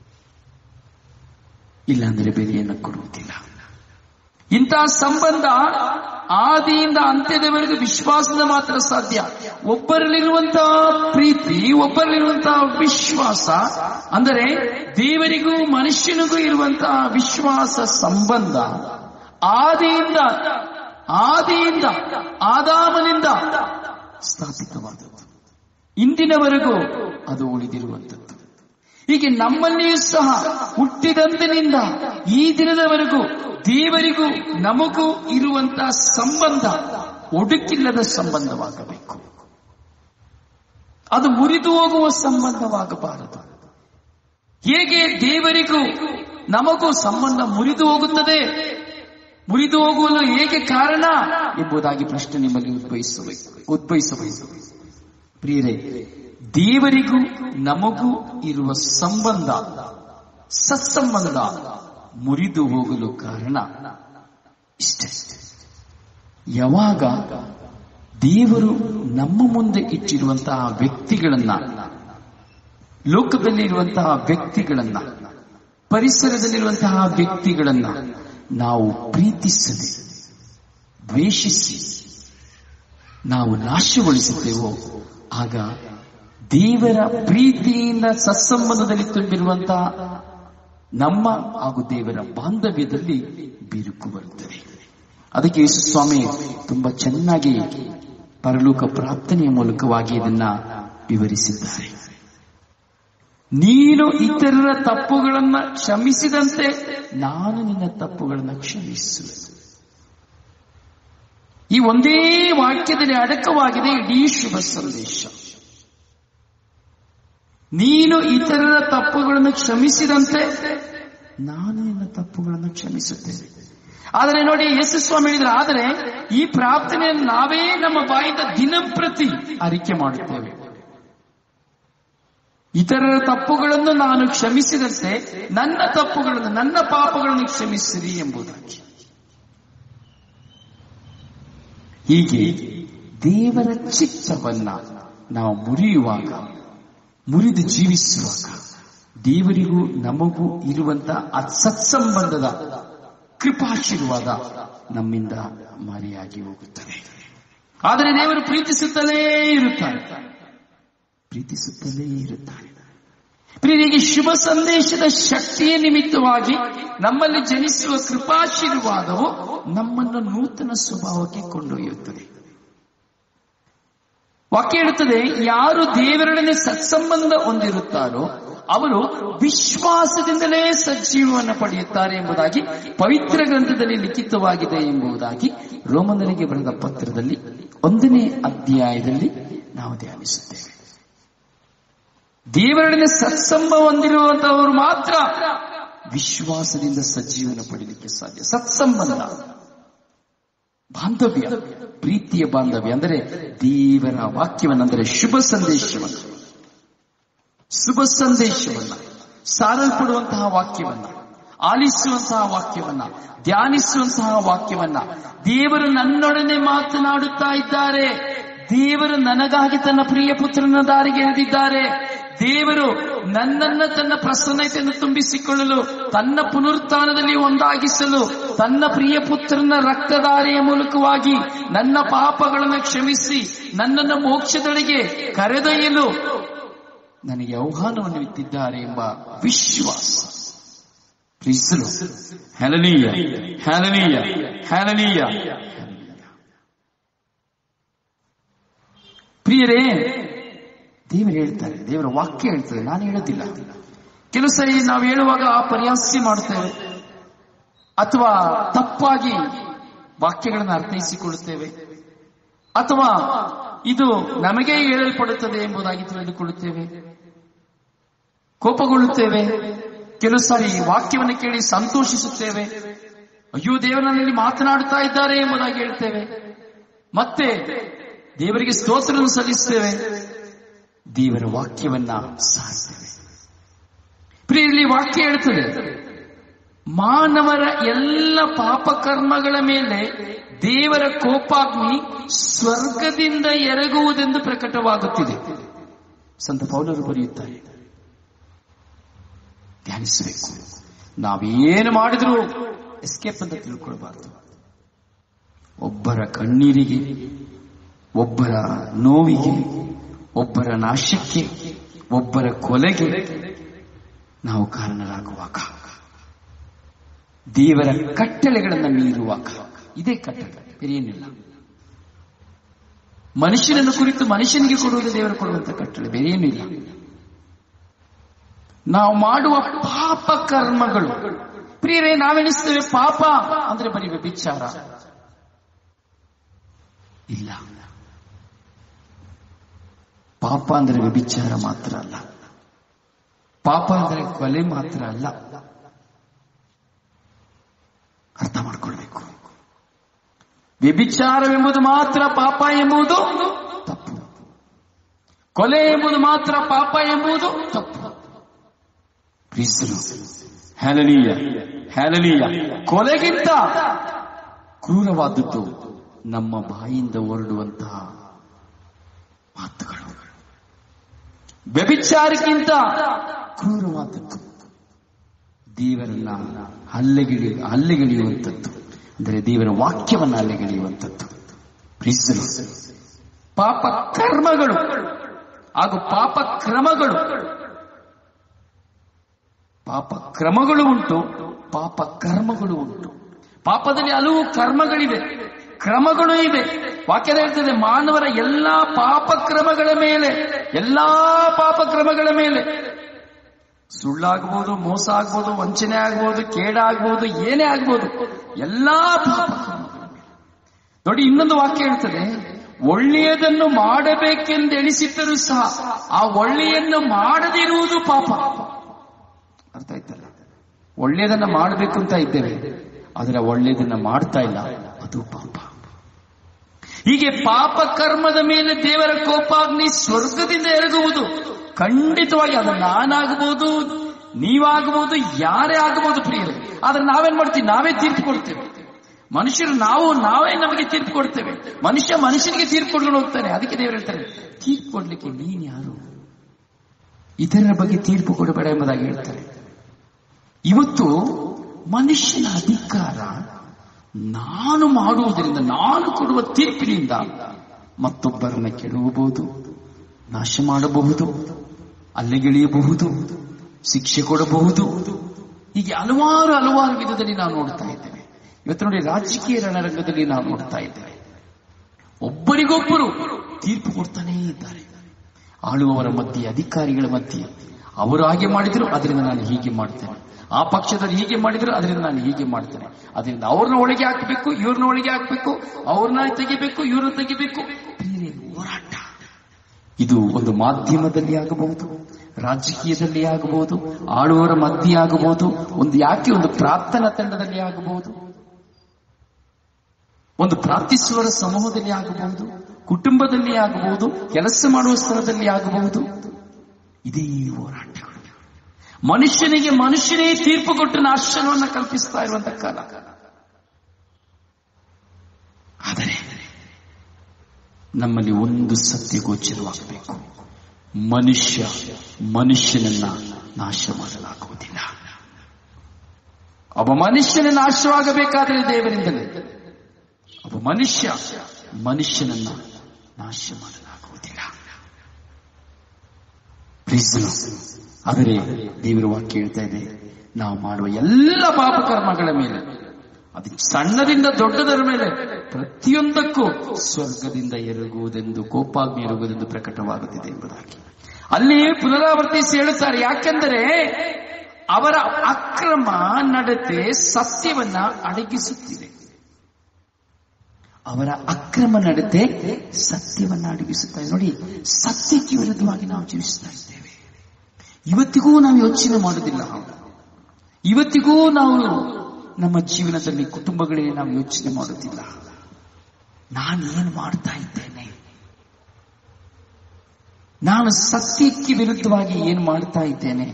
ಇಲ್ಲಾಂದ್ರೆ ಬೆಲೆಯನ್ನು ಕೊಡುವುದಿಲ್ಲ ಇಂತಹ ಸಂಬಂಧ ಆದಿಯಿಂದ ಅಂತ್ಯದವರೆಗೂ ವಿಶ್ವಾಸದ ಮಾತ್ರ ಸಾಧ್ಯ ಒಬ್ಬರಲ್ಲಿರುವಂತಹ ಪ್ರೀತಿ ಒಬ್ಬರಲ್ಲಿರುವಂತಹ ವಿಶ್ವಾಸ ಅಂದರೆ ದೇವರಿಗೂ ಮನುಷ್ಯನಿಗೂ ಇರುವಂತಹ ವಿಶ್ವಾಸ ಸಂಬಂಧ ಆದಿಯಿಂದ ಆದಿಯಿಂದ ಆದಾಮನಿಂದ ಸ್ಥಾಪಿತವಾದದ್ದು ಇಂದಿನವರೆಗೂ ಅದು ಉಳಿದಿರುವಂಥದ್ದು ಹೀಗೆ ನಮ್ಮಲ್ಲಿಯೂ ಸಹ ಹುಟ್ಟಿದಂದಿನಿಂದ ಈ ದಿನದವರೆಗೂ ದೇವರಿಗೂ ನಮಗೂ ಇರುವಂತಹ ಸಂಬಂಧ ಒಡುಕಿಲ್ಲದ ಸಂಬಂಧವಾಗಬೇಕು ಅದು ಮುರಿದು ಹೋಗುವ ಸಂಬಂಧವಾಗಬಾರದು ಹೇಗೆ ದೇವರಿಗೂ ನಮಗೂ ಸಂಬಂಧ ಮುರಿದು ಹೋಗುತ್ತದೆ ಮುರಿದು ಹೋಗುವುದು ಹೇಗೆ ಕಾರಣ ಎಂಬುದಾಗಿ ಪ್ರಶ್ನೆ ನಿಮ್ಮಲ್ಲಿ ಉದ್ಭವಿಸಬೇಕು ಉದ್ಭವಿಸಬೇಕು ಪ್ರಿಯರೇ ದೇವರಿಗೂ ನಮಗೂ ಇರುವ ಸಂಬಂಧ ಸತ್ಸಂಬಂಧ ಮುರಿದು ಹೋಗಲು ಕಾರಣ ಇಷ್ಟೇ ಯಾವಾಗ ದೇವರು ನಮ್ಮ ಮುಂದೆ ಇಟ್ಟಿರುವಂತಹ ವ್ಯಕ್ತಿಗಳನ್ನ ಲೋಕದಲ್ಲಿ ಇರುವಂತಹ ವ್ಯಕ್ತಿಗಳನ್ನ ಪರಿಸರದಲ್ಲಿರುವಂತಹ ವ್ಯಕ್ತಿಗಳನ್ನ ನಾವು ಪ್ರೀತಿಸದೆ ದ್ವೇಷಿಸಿ ನಾವು ನಾಶಗೊಳಿಸುತ್ತೇವೋ ಆಗ ದೇವರ ಪ್ರೀತಿಯಿಂದ ಸತ್ಸಂಬಂಧದಲ್ಲಿ ತುಂಬಿರುವಂತಹ ನಮ್ಮ ಹಾಗೂ ದೇವರ ಬಾಂಧವ್ಯದಲ್ಲಿ ಬಿರುಕು ಬರುತ್ತದೆ ಅದಕ್ಕೆ ಯೇಸು ಸ್ವಾಮಿ ತುಂಬಾ ಚೆನ್ನಾಗಿ ಪರಲೋಕ ಪ್ರಾರ್ಥನೆಯ ಮೂಲಕವಾಗಿ ಇದನ್ನ ವಿವರಿಸಿದ್ದಾರೆ ನೀನು ಇತರರ ತಪ್ಪುಗಳನ್ನ ಕ್ಷಮಿಸಿದಂತೆ ನಾನು ನಿನ್ನ ತಪ್ಪುಗಳನ್ನ ಕ್ಷಮಿಸುವೆ ಈ ಒಂದೇ ವಾಕ್ಯದಲ್ಲಿ ಅಡಕವಾಗಿದೆ ಇಡೀ ಶುಭ ಸಂದೇಶ ನೀನು ಇತರರ ತಪ್ಪುಗಳನ್ನು ಕ್ಷಮಿಸಿದಂತೆ ನಾನು ನಿನ್ನ ತಪ್ಪುಗಳನ್ನು ಕ್ಷಮಿಸುತ್ತೇನೆ ಆದರೆ ನೋಡಿ ಯೇಸು ಸ್ವಾಮಿ ಹೇಳಿದ್ರೆ ಆದರೆ ಈ ಪ್ರಾರ್ಥನೆಯನ್ನು ನಾವೇ ನಮ್ಮ ಬಾಯಿಂದ ದಿನಂಪ್ರತಿ ಅರಿಕೆ ಮಾಡುತ್ತೇವೆ ಇತರರ ತಪ್ಪುಗಳನ್ನು ನಾನು ಕ್ಷಮಿಸಿದಂತೆ ನನ್ನ ತಪ್ಪುಗಳನ್ನು ನನ್ನ ಪಾಪಗಳನ್ನು ಕ್ಷಮಿಸಿರಿ ಎಂಬುದಾಗಿ ಹೀಗೆ ದೇವರ ಚಿತ್ತವನ್ನ ನಾವು ಮುರಿಯುವಾಗ ಮುರಿದು ಜೀವಿಸುವಾಗ ದೇವರಿಗೂ ನಮಗೂ ಇರುವಂತಹ ಆ ಸತ್ಸಂಬಂಧದ ಕೃಪಾಶೀರ್ವಾದ ನಮ್ಮಿಂದ ಮರೆಯಾಗಿ ಹೋಗುತ್ತದೆ ಆದರೆ ದೇವರು ಪ್ರೀತಿಸುತ್ತಲೇ ಇರುತ್ತಾರೆ ಪ್ರೀತಿಸುತ್ತಲೇ ಇರುತ್ತಾರೆ ಪ್ರಿಯರಿಗೆ ಶುಭ ಸಂದೇಶದ ಶಕ್ತಿಯ ನಿಮಿತ್ತವಾಗಿ ನಮ್ಮಲ್ಲಿ ಜನಿಸುವ ಕೃಪಾಶೀರ್ವಾದವು ನಮ್ಮನ್ನು ನೂತನ ಸ್ವಭಾವಕ್ಕೆ ಕೊಂಡೊಯ್ಯುತ್ತದೆ ವಾಕ್ಯ ಹೇಳುತ್ತದೆ ಯಾರು ದೇವರೊಡನೆ ಸತ್ಸಂಬಂಧ ಹೊಂದಿರುತ್ತಾರೋ ಅವರು ವಿಶ್ವಾಸದಿಂದಲೇ ಸಜ್ಜೀವವನ್ನು ಪಡೆಯುತ್ತಾರೆ ಎಂಬುದಾಗಿ ಪವಿತ್ರ ಗ್ರಂಥದಲ್ಲಿ ಲಿಖಿತವಾಗಿದೆ ಎಂಬುದಾಗಿ ರೋಮನರಿಗೆ ಬರೆದ ಪತ್ರದಲ್ಲಿ ಒಂದನೇ ಅಧ್ಯಾಯದಲ್ಲಿ ನಾವು ಧ್ಯಾನಿಸುತ್ತೇವೆ ದೇವರೊಡನೆ ಸತ್ಸಂಬ ಹೊಂದಿರುವಂತಹವರು ಮಾತ್ರ ವಿಶ್ವಾಸದಿಂದ ಸಜ್ಜೀವನ ಪಡೆಯಲಿಕ್ಕೆ ಸಾಧ್ಯ ಸತ್ಸಂಬಂಧ ಬಾಂಧವ್ಯ ಪ್ರೀತಿಯ ಬಾಂಧವ್ಯ ಅಂದರೆ ದೇವರ ವಾಕ್ಯವನ್ನ ಅಂದರೆ ಶುಭ ಸಂದೇಶವನ್ನು ಶುಭ ಸಂದೇಶವನ್ನ ಸಾರಲ್ಪಡುವಂತಹ ವಾಕ್ಯವನ್ನ ಆಲಿಸುವಂತಹ ವಾಕ್ಯವನ್ನ ಧ್ಯಾನಿಸುವಂತಹ ವಾಕ್ಯವನ್ನ ದೇವರು ನನ್ನೊಡನೆ ಮಾತನಾಡುತ್ತಾ ಇದ್ದಾರೆ ದೇವರು ನನಗಾಗಿ ತನ್ನ ಪ್ರಿಯ ಪುತ್ರನ ದಾರಿಗೆ ಎಳೆದಿದ್ದಾರೆ ದೇವರು ನನ್ನನ್ನ ತನ್ನ ಪ್ರಸನ್ನತೆಯನ್ನು ತುಂಬಿಸಿಕೊಳ್ಳಲು ತನ್ನ ಪುನರುತ್ಥಾನದಲ್ಲಿ ಒಂದಾಗಿಸಲು ತನ್ನ ಪ್ರಿಯ ಪುತ್ರನ ರಕ್ತಧಾರೆಯ ಮೂಲಕವಾಗಿ ನನ್ನ ಪಾಪಗಳನ್ನು ಕ್ಷಮಿಸಿ ನನ್ನನ್ನು ಮೋಕ್ಷದೊಳಗೆ ಕರೆದೊಯ್ಯಲು ನನಗೆ ಆಹ್ವಾನವನ್ನು ಇತ್ತಿದ್ದಾರೆ ಎಂಬ ವಿಶ್ವಾಸ ಪ್ರೀಸಲು ಹ್ಯಾಲನೀಯ ಹ್ಯಾಲನೀಯ ಹ್ಯಾಲನೀಯ ಪ್ರಿಯರೇ ದೇವರು ಹೇಳ್ತಾರೆ ದೇವರ ವಾಕ್ಯ ಹೇಳ್ತಾರೆ ನಾನು ಹೇಳೋದಿಲ್ಲ ಕೆಲವು ಸರಿ ನಾವು ಹೇಳುವಾಗ ಪರಿಹಾಸ್ಯ ಮಾಡ್ತೇವೆ ಅಥವಾ ತಪ್ಪಾಗಿ ವಾಕ್ಯಗಳನ್ನು ಅರ್ಥೈಸಿಕೊಳ್ಳುತ್ತೇವೆ ಅಥವಾ ಇದು ನಮಗೆ ಹೇಳಲ್ಪಡುತ್ತದೆ ಎಂಬುದಾಗಿ ತಿಳಿದುಕೊಳ್ಳುತ್ತೇವೆ ಕೋಪಗೊಳ್ಳುತ್ತೇವೆ ಕೆಲವು ಸಾರಿ ವಾಕ್ಯವನ್ನು ಕೇಳಿ ಸಂತೋಷಿಸುತ್ತೇವೆ ಅಯ್ಯೋ ದೇವರಲ್ಲಿ ಮಾತನಾಡುತ್ತಾ ಇದ್ದಾರೆ ಎಂಬುದಾಗಿ ಹೇಳ್ತೇವೆ ಮತ್ತೆ ದೇವರಿಗೆ ಸ್ತೋತ್ರವನ್ನು ಸಲ್ಲಿಸುತ್ತೇವೆ ದೇವರ ವಾಕ್ಯವನ್ನ ಸಾರ್ತೇವೆ ಪ್ರಿಯಲ್ಲಿ ವಾಕ್ಯ ಹೇಳ್ತದೆ ಮಾನವರ ಎಲ್ಲ ಪಾಪಕರ್ಮಗಳ ಮೇಲೆ ದೇವರ ಕೋಪಾಗ್ನಿ ಸ್ವರ್ಗದಿಂದ ಎರಗುವುದೆಂದು ಪ್ರಕಟವಾಗುತ್ತಿದೆ ಸಂತ ಪೌಲರು ಬರೆಯುತ್ತಾರೆ ಧ್ಯಾನಿಸಬೇಕು ನಾವೇನು ಮಾಡಿದ್ರು ಎಸ್ಕೇಪ್ ಅಂತ ತಿಳ್ಕೊಳ್ಬಾರ್ದು ಒಬ್ಬರ ಕಣ್ಣೀರಿಗೆ ಒಬ್ಬರ ನೋವಿಗೆ ಒಬ್ಬರ ನಾಶಕ್ಕೆ ಒಬ್ಬರ ಕೊಲೆಗೆ ನಾವು ಕಾರಣರಾಗುವಾಗ ದೇವರ ಕಟ್ಟಳೆಗಳನ್ನು ಮೀರುವಾಗ ಇದೇ ಕಟ್ಟಳೆ ಬೇರೆ ಏನಿಲ್ಲ ಮನುಷ್ಯನನ್ನು ಕುರಿತು ಮನುಷ್ಯನಿಗೆ ಕೊಡುವುದು ದೇವರು ಕೊಡುವಂತ ಕಟ್ಟಳೆ ಬೇರೆ ಏನಿಲ್ಲ ನಾವು ಮಾಡುವ ಪಾಪ ಕರ್ಮಗಳು ಪ್ರಿಯರೇ ನಾವೆನಿಸ್ತೇವೆ ಪಾಪ ಅಂದ್ರೆ ಬರೀ ವ್ಯಭಿಚಾರ ಇಲ್ಲ ಪಾಪ ಅಂದ್ರೆ ವ್ಯಭಿಚಾರ ಮಾತ್ರ ಅಲ್ಲ ಪಾಪ ಅಂದ್ರೆ ಕೊಲೆ ಮಾತ್ರ ಅಲ್ಲ ಅರ್ಥ ಮಾಡ್ಕೊಳ್ಬೇಕು ವ್ಯಭಿಚಾರವೆಂಬುದು ಮಾತ್ರ ಪಾಪ ಎಂಬುದು ತಪ್ಪು ಕೊಲೆ ಎಂಬುದು ಮಾತ್ರ ಪಾಪ ಎಂಬುದು ತಪ್ಪು ಕ್ರಿಸ್ತರು ಹ್ಯಾಲನೀಯ ಹ್ಯಾಲನೀಯ ಕೊಲೆಗಿಂತ ಕ್ರೂರವಾದದ್ದು ನಮ್ಮ ಬಾಯಿಂದ ಹೊರಡುವಂತಹ ಮಾತುಗಳು ವ್ಯಭಿಚಾರಕ್ಕಿಂತ ಕ್ರೂರವಾದದ್ದು ದೇವರನ್ನ ಹಲ್ಲೆಗಿಳಿ ಹಲ್ಲೆಗಿಳಿಯುವಂಥದ್ದು ಅಂದರೆ ದೇವರ ವಾಕ್ಯವನ್ನ ಹಲ್ಲೆಗಿಳಿಯುವಂಥದ್ದು ಪ್ರೀಸಲು ಪಾಪ ಕರ್ಮಗಳು ಹಾಗೂ ಪಾಪ ಕ್ರಮಗಳು ಪಾಪ ಕ್ರಮಗಳು ಉಂಟು ಪಾಪ ಕರ್ಮಗಳು ಉಂಟು ಪಾಪದಲ್ಲಿ ಹಲವು ಕರ್ಮಗಳಿವೆ ಕ್ರಮಗಳು ಇವೆ ವಾಕ್ಯದ ಹೇಳ್ತದೆ ಮಾನವರ ಎಲ್ಲಾ ಪಾಪ ಕ್ರಮಗಳ ಮೇಲೆ ಎಲ್ಲಾ ಪಾಪ ಕ್ರಮಗಳ ಮೇಲೆ ಸುಳ್ಳಾಗ್ಬೋದು ಮೋಸ ಆಗ್ಬೋದು ವಂಚನೆ ಆಗ್ಬೋದು ಕೇಡಾಗ್ಬೋದು ಏನೇ ಆಗ್ಬೋದು ಎಲ್ಲಾ ಪಾಪ ಕ್ರಮಗಳ ಮೇಲೆ ನೋಡಿ ಇನ್ನೊಂದು ವಾಕ್ಯ ಹೇಳ್ತದೆ ಒಳ್ಳೆಯದನ್ನು ಮಾಡಬೇಕೆಂದು ಎಣಿಸಿದ್ದರೂ ಸಹ ಆ ಒಳ್ಳೆಯನ್ನು ಮಾಡದಿರುವುದು ಪಾಪ ಅರ್ಥ ಆಯ್ತಲ್ಲ ಒಳ್ಳೆಯದನ್ನ ಮಾಡಬೇಕು ಅಂತ ಇದ್ದೇವೆ ಆದರೆ ಒಳ್ಳೆಯದನ್ನ ಮಾಡ್ತಾ ಇಲ್ಲ ಅದು ಪಾಪ ಹೀಗೆ ಪಾಪ ಕರ್ಮದ ಮೇಲೆ ದೇವರ ಕೋಪಾಗ್ನಿ ಸ್ವರ್ಗದಿಂದ ಎರಗುವುದು ಖಂಡಿತವಾಗಿ ಅದು ನಾನಾಗಬಹುದು ನೀವಾಗಬಹುದು ಯಾರೇ ಆಗಬಹುದು ಪ್ರಿಯರೇ ಆದ್ರೆ ನಾವೇನ್ ಮಾಡ್ತೀವಿ ನಾವೇ ತೀರ್ಪು ಕೊಡ್ತೇವೆ ಮನುಷ್ಯರು ನಾವು ನಾವೇ ನಮಗೆ ತೀರ್ಪು ಕೊಡ್ತೇವೆ ಮನುಷ್ಯ ಮನುಷ್ಯನಿಗೆ ತೀರ್ಪು ಕೊಡ್ಕೊಂಡು ಹೋಗ್ತಾನೆ ಅದಕ್ಕೆ ದೇವರು ಹೇಳ್ತಾರೆ ತೀರ್ಪು ಕೊಡ್ಲಿಕ್ಕೆ ನೀನ್ ಯಾರು ಇತರರ ಬಗ್ಗೆ ತೀರ್ಪು ಕೊಡಬೇಡ ಎಂಬುದಾಗಿ ಹೇಳ್ತಾರೆ ಇವತ್ತು ಮನುಷ್ಯನ ಅಧಿಕಾರ ನಾನು ಮಾಡುವುದರಿಂದ ನಾನು ಕೊಡುವ ತೀರ್ಪಿನಿಂದ ಮತ್ತೊಬ್ಬರನ್ನ ಕೆಡವಬಹುದು ನಾಶ ಮಾಡಬಹುದು ಅಲ್ಲಿಗಿಳಿಯಬಹುದು ಶಿಕ್ಷೆ ಕೊಡಬಹುದು ಹೀಗೆ ಹಲವಾರು ಹಲವಾರು ವಿಧದಲ್ಲಿ ನಾವು ನೋಡ್ತಾ ಇದ್ದೇವೆ ಇವತ್ತು ನೋಡಿ ರಾಜಕೀಯ ರಣರಂಗದಲ್ಲಿ ನಾವು ನೋಡ್ತಾ ಇದ್ದೇವೆ ಒಬ್ಬರಿಗೊಬ್ಬರು ತೀರ್ಪು ಕೊಡ್ತಾನೇ ಇದ್ದಾರೆ ಆಳುವವರ ಮಧ್ಯೆ ಅಧಿಕಾರಿಗಳ ಮಧ್ಯೆ ಅವರು ಹಾಗೆ ಮಾಡಿದ್ರು ಅದರಿಂದ ನಾನು ಹೀಗೆ ಮಾಡ್ತೇನೆ ಆ ಪಕ್ಷದಲ್ಲಿ ಹೀಗೆ ಮಾಡಿದ್ರು ಅದರಿಂದ ನಾನು ಹೀಗೆ ಮಾಡ್ತೇನೆ ಅದರಿಂದ ಅವ್ರನ್ನ ಒಳಗೆ ಹಾಕಬೇಕು ಇವ್ರನ್ನ ಒಳಗೆ ಹಾಕಬೇಕು ಅವ್ರನ್ನ ತೆಗಿಬೇಕು ಇವ್ರನ್ನ ತೆಗಿಬೇಕು ಬೇರೆ ಹೋರಾಟ ಇದು ಒಂದು ಮಾಧ್ಯಮದಲ್ಲಿ ಆಗಬಹುದು ರಾಜಕೀಯದಲ್ಲಿ ಆಗಬಹುದು ಆಳುವವರ ಮಧ್ಯೆ ಆಗಬಹುದು ಒಂದು ಯಾಕೆ ಒಂದು ಪ್ರಾರ್ಥನಾ ತಂಡದಲ್ಲಿ ಆಗಬಹುದು ಒಂದು ಪ್ರಾರ್ಥಿಸುವವರ ಸಮೂಹದಲ್ಲಿ ಆಗಬಹುದು ಕುಟುಂಬದಲ್ಲಿ ಆಗಬಹುದು ಕೆಲಸ ಮಾಡುವ ಸ್ಥಳದಲ್ಲಿ ಆಗಬಹುದು ಇದೇ ಹೋರಾಟಗಳು ಮನುಷ್ಯನಿಗೆ ಮನುಷ್ಯನೇ ತೀರ್ಪು ಕೊಟ್ಟು ನಾಶನವನ್ನು ಕಲ್ಪಿಸ್ತಾ ಇರುವಂತ ಕಾಲ ಆದರೆ ನಮ್ಮಲ್ಲಿ ಒಂದು ಸತ್ಯ ಗೋಚರವಾಗಬೇಕು ಮನುಷ್ಯ ಮನುಷ್ಯನನ್ನ ನಾಶ ಮಾಡಲಾಗುವುದಿಲ್ಲ ಒಬ್ಬ ಮನುಷ್ಯನ ನಾಶವಾಗಬೇಕಾದರೆ ದೇವರಿಂದಲೇ ಒಬ್ಬ ಮನುಷ್ಯ ಮನುಷ್ಯನನ್ನ ನಾಶ ಮಾಡಲಾಗುವುದಿಲ್ಲ Praise the Lord. ಆದರೆ ದೇವರ ವಾಕ್ಯ ಹೇಳ್ತಾ ಇದೆ ನಾವು ಮಾಡುವ ಎಲ್ಲ ಪಾಪ ಕರ್ಮಗಳ ಮೇಲೆ ಅದು ಸಣ್ಣದಿಂದ ದೊಡ್ಡದರ ಮೇಲೆ ಪ್ರತಿಯೊಂದಕ್ಕೂ ಸ್ವರ್ಗದಿಂದ ಎರಗುವುದೆಂದು ಕೋಪಾಗ್ನಿ ಎರಗುವುದೆಂದು ಪ್ರಕಟವಾಗುತ್ತಿದೆ ಎಂಬುದಾಗಿ ಅಲ್ಲಿ ಪುನರಾವರ್ತಿಸಿ ಹೇಳುತ್ತಾರೆ ಯಾಕೆಂದರೆ ಅವರ ಅಕ್ರಮ ನಡತೆ ಸತ್ಯವನ್ನ ಅಡಗಿಸುತ್ತಿದೆ ಅವರ ಅಕ್ರಮ ನಡತೆ ಸತ್ಯವನ್ನ ಅಡಗಿಸುತ್ತಾರೆ ನೋಡಿ ಸತ್ಯಕ್ಕೆ ವಿರುದ್ಧವಾಗಿ ನಾವು ಜೀವಿಸ್ತಾ ಇದ್ದೇವೆ ಇವತ್ತಿಗೂ ನಾವು ಯೋಚನೆ ಮಾಡುವುದಿಲ್ಲ ಇವತ್ತಿಗೂ ನಾವು ನಮ್ಮ ಜೀವನದಲ್ಲಿ ಕುಟುಂಬಗಳಿಗೆ ನಾವು ಯೋಚನೆ ಮಾಡುತ್ತಿಲ್ಲ ನಾನು ಏನು ಮಾಡ್ತಾ ಇದ್ದೇನೆ ನಾನು ಸತ್ಯಕ್ಕೆ ವಿರುದ್ಧವಾಗಿ ಏನು ಮಾಡ್ತಾ ಇದ್ದೇನೆ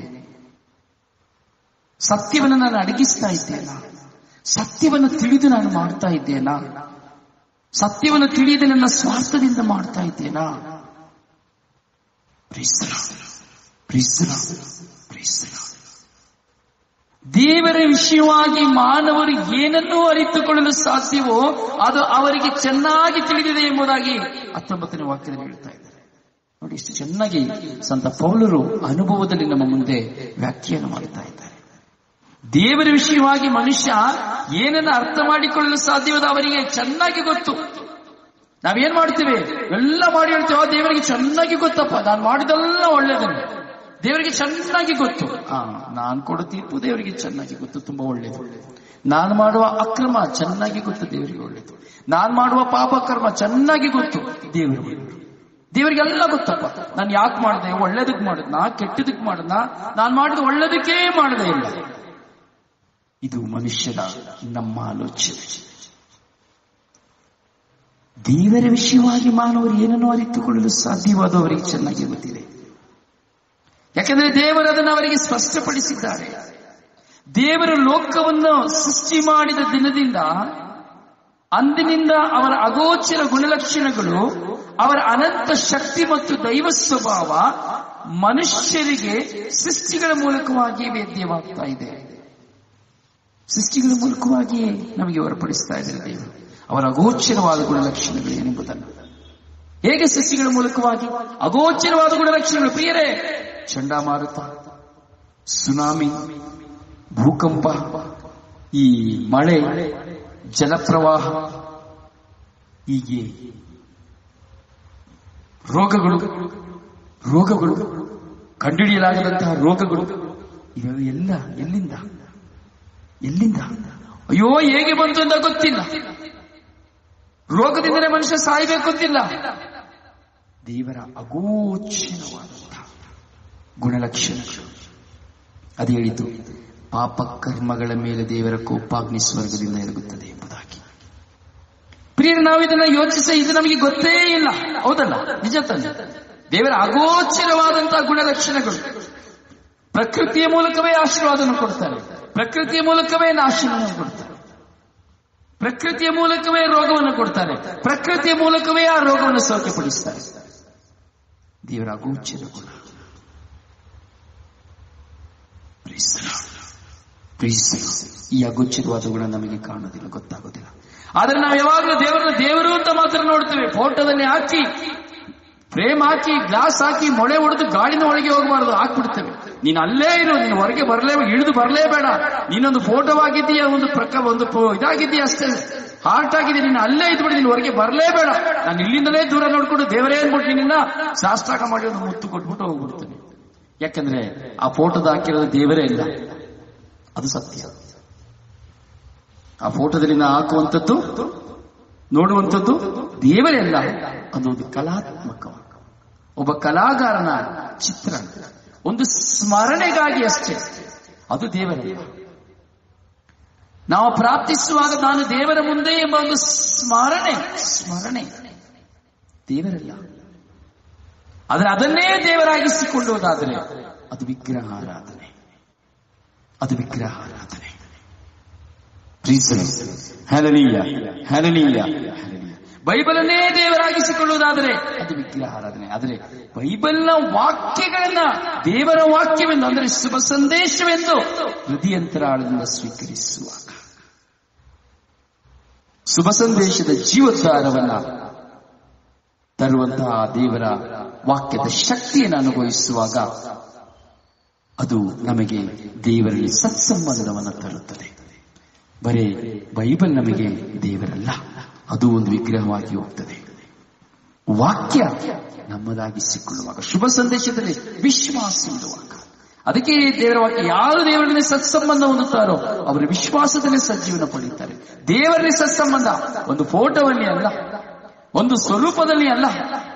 ಸತ್ಯವನ್ನು ನಾನು ಅಡಗಿಸ್ತಾ ಇದ್ದೇನಾ ಸತ್ಯವನ್ನು ತಿಳಿದು ನಾನು ಮಾಡ್ತಾ ಇದ್ದೇನಾ ಸತ್ಯವನ್ನು ತಿಳಿಯದೆ ನನ್ನ ಸ್ವಾರ್ಥದಿಂದ ಮಾಡ್ತಾ ಇದ್ದೇನಾ Praise the Lord. Praise the Lord. Praise the Lord. ದೇವರ ವಿಷಯವಾಗಿ ಮಾನವರು ಏನನ್ನೂ ಅರಿತುಕೊಳ್ಳಲು ಸಾಧ್ಯವೋ ಅದು ಅವರಿಗೆ ಚೆನ್ನಾಗಿ ತಿಳಿದಿದೆ ಎಂಬುದಾಗಿ ಹತ್ತೊಂಬತ್ತನೇ ವಾಕ್ಯದಲ್ಲಿ ಹೇಳ್ತಾ ಇದ್ದಾರೆ ನೋಡಿ ಎಷ್ಟು ಚೆನ್ನಾಗಿ ಸಂತ ಪೌಲರು ಅನುಭವದಲ್ಲಿ ನಮ್ಮ ಮುಂದೆ ವ್ಯಾಖ್ಯಾನ ಮಾಡ್ತಾ ಇದ್ದಾರೆ ದೇವರ ವಿಷಯವಾಗಿ ಮನುಷ್ಯ ಏನನ್ನ ಅರ್ಥ ಮಾಡಿಕೊಳ್ಳಲು ಸಾಧ್ಯವೋ ಅವರಿಗೆ ಚೆನ್ನಾಗಿ ಗೊತ್ತು ನಾವೇನ್ ಮಾಡ್ತೀವಿ ಎಲ್ಲ ಮಾಡಿ ಹೇಳ್ತೀವಿ ಆ ದೇವರಿಗೆ ಚೆನ್ನಾಗಿ ಗೊತ್ತಪ್ಪ ನಾನು ಮಾಡಿದೆಲ್ಲ ಒಳ್ಳೇದನ್ನು ದೇವರಿಗೆ ಚೆನ್ನಾಗಿ ಗೊತ್ತು ಆ ನಾನು ಕೊಡೋ ತೀರ್ಪು ದೇವರಿಗೆ ಚೆನ್ನಾಗಿ ಗೊತ್ತು ತುಂಬಾ ಒಳ್ಳೇದು ನಾನು ಮಾಡುವ ಅಕ್ರಮ ಚೆನ್ನಾಗಿ ಗೊತ್ತು ದೇವರಿಗೆ ಒಳ್ಳೇದು ನಾನು ಮಾಡುವ ಪಾಪ ಕರ್ಮ ಚೆನ್ನಾಗಿ ಗೊತ್ತು ದೇವರಿಗೆ ಒಳ್ಳೇದು ದೇವರಿಗೆಲ್ಲ ಗೊತ್ತಪ್ಪ ನಾನು ಯಾಕೆ ಮಾಡಿದೆ ಒಳ್ಳೇದಕ್ಕೆ ಮಾಡಿದ್ನಾ ಕೆಟ್ಟದಕ್ಕೆ ಮಾಡಿದ್ನಾ ನಾನು ಮಾಡಿದ ಒಳ್ಳೇದಕ್ಕೇ ಮಾಡದೇ ಇಲ್ಲ ಇದು ಮನುಷ್ಯನ ನಮ್ಮ ಆಲೋಚನೆ ದೇವರ ವಿಷಯವಾಗಿ ಮಾನವರು ಏನನ್ನು ಅರಿತುಕೊಳ್ಳಲು ಸಾಧ್ಯವಾದ ಅವರಿಗೆ ಚೆನ್ನಾಗಿ ಗೊತ್ತಿದೆ ಯಾಕಂದ್ರೆ ದೇವರು ಅದನ್ನು ಅವರಿಗೆ ಸ್ಪಷ್ಟಪಡಿಸಿದ್ದಾರೆ ದೇವರು ಲೋಕವನ್ನು ಸೃಷ್ಟಿ ಮಾಡಿದ ದಿನದಿಂದ ಅಂದಿನಿಂದ ಅವರ ಅಗೋಚರ ಗುಣಲಕ್ಷಣಗಳು ಅವರ ಅನಂತ ಶಕ್ತಿ ಮತ್ತು ದೈವ ಸ್ವಭಾವ ಮನುಷ್ಯರಿಗೆ ಸೃಷ್ಟಿಗಳ ಮೂಲಕವಾಗಿ ವೇದ್ಯವಾಗ್ತಾ ಇದೆ ಸೃಷ್ಟಿಗಳ ಮೂಲಕವಾಗಿಯೇ ನಮಗೆ ಹೊರಪಡಿಸ್ತಾ ಇದ್ದಾರೆ ದೇವರು ಅವರ ಅಗೋಚರವಾದ ಗುಣಲಕ್ಷಣಗಳು ಏನೆಂಬುದನ್ನು ಹೇಗೆ ಸೃಷ್ಟಿಗಳ ಮೂಲಕವಾಗಿ ಅಗೋಚರವಾದ ಗುಣಲಕ್ಷಣಗಳು ಪ್ರಿಯರೇ ಚಂಡಮಾರುತ ಸುನಾಮಿ ಭೂಕಂಪ ಈ ಮಳೆ ಜಲಪ್ರವಾಹ ಹೀಗೆ ರೋಗಗಳು ರೋಗಗಳು ಕಂಡುಹಿಡಿಯಲಾಗದಂತಹ ರೋಗಗಳು ಇವೆಲ್ಲ ಎಲ್ಲ ಎಲ್ಲಿಂದ ಎಲ್ಲಿಂದ ಅಯ್ಯೋ ಹೇಗೆ ಬಂತು ಅಂತ ಗೊತ್ತಿಲ್ಲ ರೋಗದಿಂದಲೇ ಮನುಷ್ಯ ಸಾಯಬೇಕು ಅಂತಿಲ್ಲ ದೇವರ ಅಗೋಚರವಾದಂತಹ ಗುಣಲಕ್ಷಣಗಳು ಅದು ಹೇಳಿತು ಪಾಪ ಕರ್ಮಗಳ ಮೇಲೆ ದೇವರ ಕೋಪಾಗ್ನಿ ಸ್ವರ್ಗದಿಂದ ಎರಗುತ್ತದೆ ಎಂಬುದಾಗಿ ಪ್ರಿಯರು ನಾವು ಇದನ್ನ ಯೋಚಿಸಿ ಇದು ನಮಗೆ ಗೊತ್ತೇ ಇಲ್ಲ ಹೌದಲ್ಲ ನಿಜ ತಾನೆ ದೇವರ ಅಗೋಚರವಾದಂತಹ ಗುಣಲಕ್ಷಣಗಳು ಪ್ರಕೃತಿಯ ಮೂಲಕವೇ ಆಶೀರ್ವಾದವನ್ನು ಕೊಡ್ತಾರೆ ಪ್ರಕೃತಿಯ ಮೂಲಕವೇ ನಾಶನವನ್ನು ಕೊಡ್ತಾರೆ ಪ್ರಕೃತಿಯ ಮೂಲಕವೇ ರೋಗವನ್ನು ಕೊಡ್ತಾರೆ ಪ್ರಕೃತಿಯ ಮೂಲಕವೇ ಆ ರೋಗವನ್ನು ಸೌಖ್ಯಪಡಿಸ್ತಾರೆ ದೇವರ ಅಗೋಚರ ಗುಣ Praise the Lord. Praise the Lord. ಈ ಅಗೋಚರವಾದ ಗುಣ ನಮಗೆ ಕಾಣೋದಿಲ್ಲ ಗೊತ್ತಾಗೋದಿಲ್ಲ ಆದ್ರೆ ನಾವು ಯಾವಾಗಲೂ ದೇವರನ್ನ ದೇವರು ಅಂತ ಮಾತ್ರ ನೋಡ್ತೇವೆ ಫೋಟೋದಲ್ಲಿ ಹಾಕಿ ಫ್ರೇಮ್ ಹಾಕಿ ಗ್ಲಾಸ್ ಹಾಕಿ ಮೊಳೆ ಹೊಡೆದು ಗಾಡಿನ ಒಳಗೆ ಹೋಗಬಾರ್ದು ಹಾಕ್ಬಿಡ್ತೇವೆ ನೀನು ಅಲ್ಲೇ ಇರು ನೀನು ಹೊರಗೆ ಬರಲೇ ಇಳಿದು ಬರಲೇಬೇಡ ನೀನೊಂದು ಫೋಟೋ ಆಗಿದ್ದೀಯ ಒಂದು ಪ್ರಕ ಒಂದು ಪೋ- ಇದಾಗಿದ್ದೀಯ ಅಷ್ಟೇ ಹಾರ್ಟ್ ಆಗಿದೆ ನೀನು ಅಲ್ಲೇ ಇದ್ಬಿಡಿ ನೀನು ಹೊರಗೆ ಬರಲೇಬೇಡ ನಾನು ಇಲ್ಲಿಂದಲೇ ದೂರ ನೋಡ್ಕೊಂಡು ದೇವರೇ ಅಂದ್ಬಿಟ್ಟು ನಿನ್ನ ಶಾಸ್ತ್ರಾಗ ಮಾಡಿ ಒಂದು ಮುತ್ತು ಕೊಟ್ಬಿಟ್ಟು ಹೋಗ್ಬಿಡ್ತೇನೆ ಯಾಕಂದ್ರೆ ಆ ಫೋಟೋದ ಹಾಕಿರೋದು ದೇವರೇ ಇಲ್ಲ ಅದು ಸತ್ಯ ಆ ಫೋಟೋದಲ್ಲಿ ನಾ ಹಾಕುವಂಥದ್ದು ನೋಡುವಂಥದ್ದು ದೇವರೇ ಅಲ್ಲ ಅದು ಒಂದು ಕಲಾತ್ಮಕ ಒಬ್ಬ ಕಲಾಗಾರನ ಚಿತ್ರ ಒಂದು ಸ್ಮರಣೆಗಾಗಿ ಅಷ್ಟೇ ಅದು ದೇವರಲ್ಲ ನಾವು ಪ್ರಾರ್ಥಿಸುವಾಗ ನಾನು ದೇವರ ಮುಂದೆ ಎಂಬ ಒಂದು ಸ್ಮರಣೆ ಸ್ಮರಣೆ ದೇವರಲ್ಲ ಆದರೆ ಅದನ್ನೇ ದೇವರಾಗಿಸಿಕೊಳ್ಳುವುದಾದರೆ ಅದು ವಿಗ್ರಹ ಆರಾಧನೆ ಅದು ವಿಗ್ರಹ ಆರಾಧನೆ ಹ್ಯಾಲನೀಯ ಹ್ಯಾಲನೀಯ ಬೈಬಲನ್ನೇ ದೇವರಾಗಿಸಿಕೊಳ್ಳುವುದಾದರೆ ಅದು ವಿಗ್ರಹ ಆರಾಧನೆ ಆದರೆ ಬೈಬಲ್ನ ವಾಕ್ಯಗಳನ್ನ ದೇವರ ವಾಕ್ಯವೆಂದು ಅಂದರೆ ಶುಭ ಸಂದೇಶವೆಂದು ಹೃದಯಂತರಾಳದಿಂದ ಸ್ವೀಕರಿಸುವಾಗ ಶುಭ ಸಂದೇಶದ ಜೀವೋದ್ಧಾರವನ್ನ ತರುವಂತಹ ದೇವರ ವಾಕ್ಯದ ಶಕ್ತಿಯನ್ನು ಅನುಭವಿಸುವಾಗ ಅದು ನಮಗೆ ದೇವರಲ್ಲಿ ಸತ್ಸಂಬಂಧವನ್ನು ತರುತ್ತದೆ ಬರೇ ಬೈಬಲ್ ನಮಗೆ ದೇವರಲ್ಲ ಅದು ಒಂದು ವಿಗ್ರಹವಾಗಿ ಹೋಗ್ತದೆ ವಾಕ್ಯ ನಮ್ಮದಾಗಿಸಿಕೊಳ್ಳುವಾಗ ಶುಭ ಸಂದೇಶದಲ್ಲಿ ವಿಶ್ವಾಸ ಇರುವಾಗ ಅದಕ್ಕೆ ದೇವರ ವಾಕ್ಯ ಯಾರು ದೇವರಲ್ಲಿ ಸತ್ಸಂಬಂಧ ಹೊಂದುತ್ತಾರೋ ಅವರ ವಿಶ್ವಾಸದಲ್ಲಿ ಸಜ್ಜೀವನ ಪಡೆಯುತ್ತಾರೆ ದೇವರಲ್ಲಿ ಸತ್ಸಂಬಂಧ ಒಂದು ಫೋಟೋವಲ್ಲಿ ಅಲ್ಲ ಒಂದು ಸ್ವರೂಪದಲ್ಲಿ ಅಲ್ಲ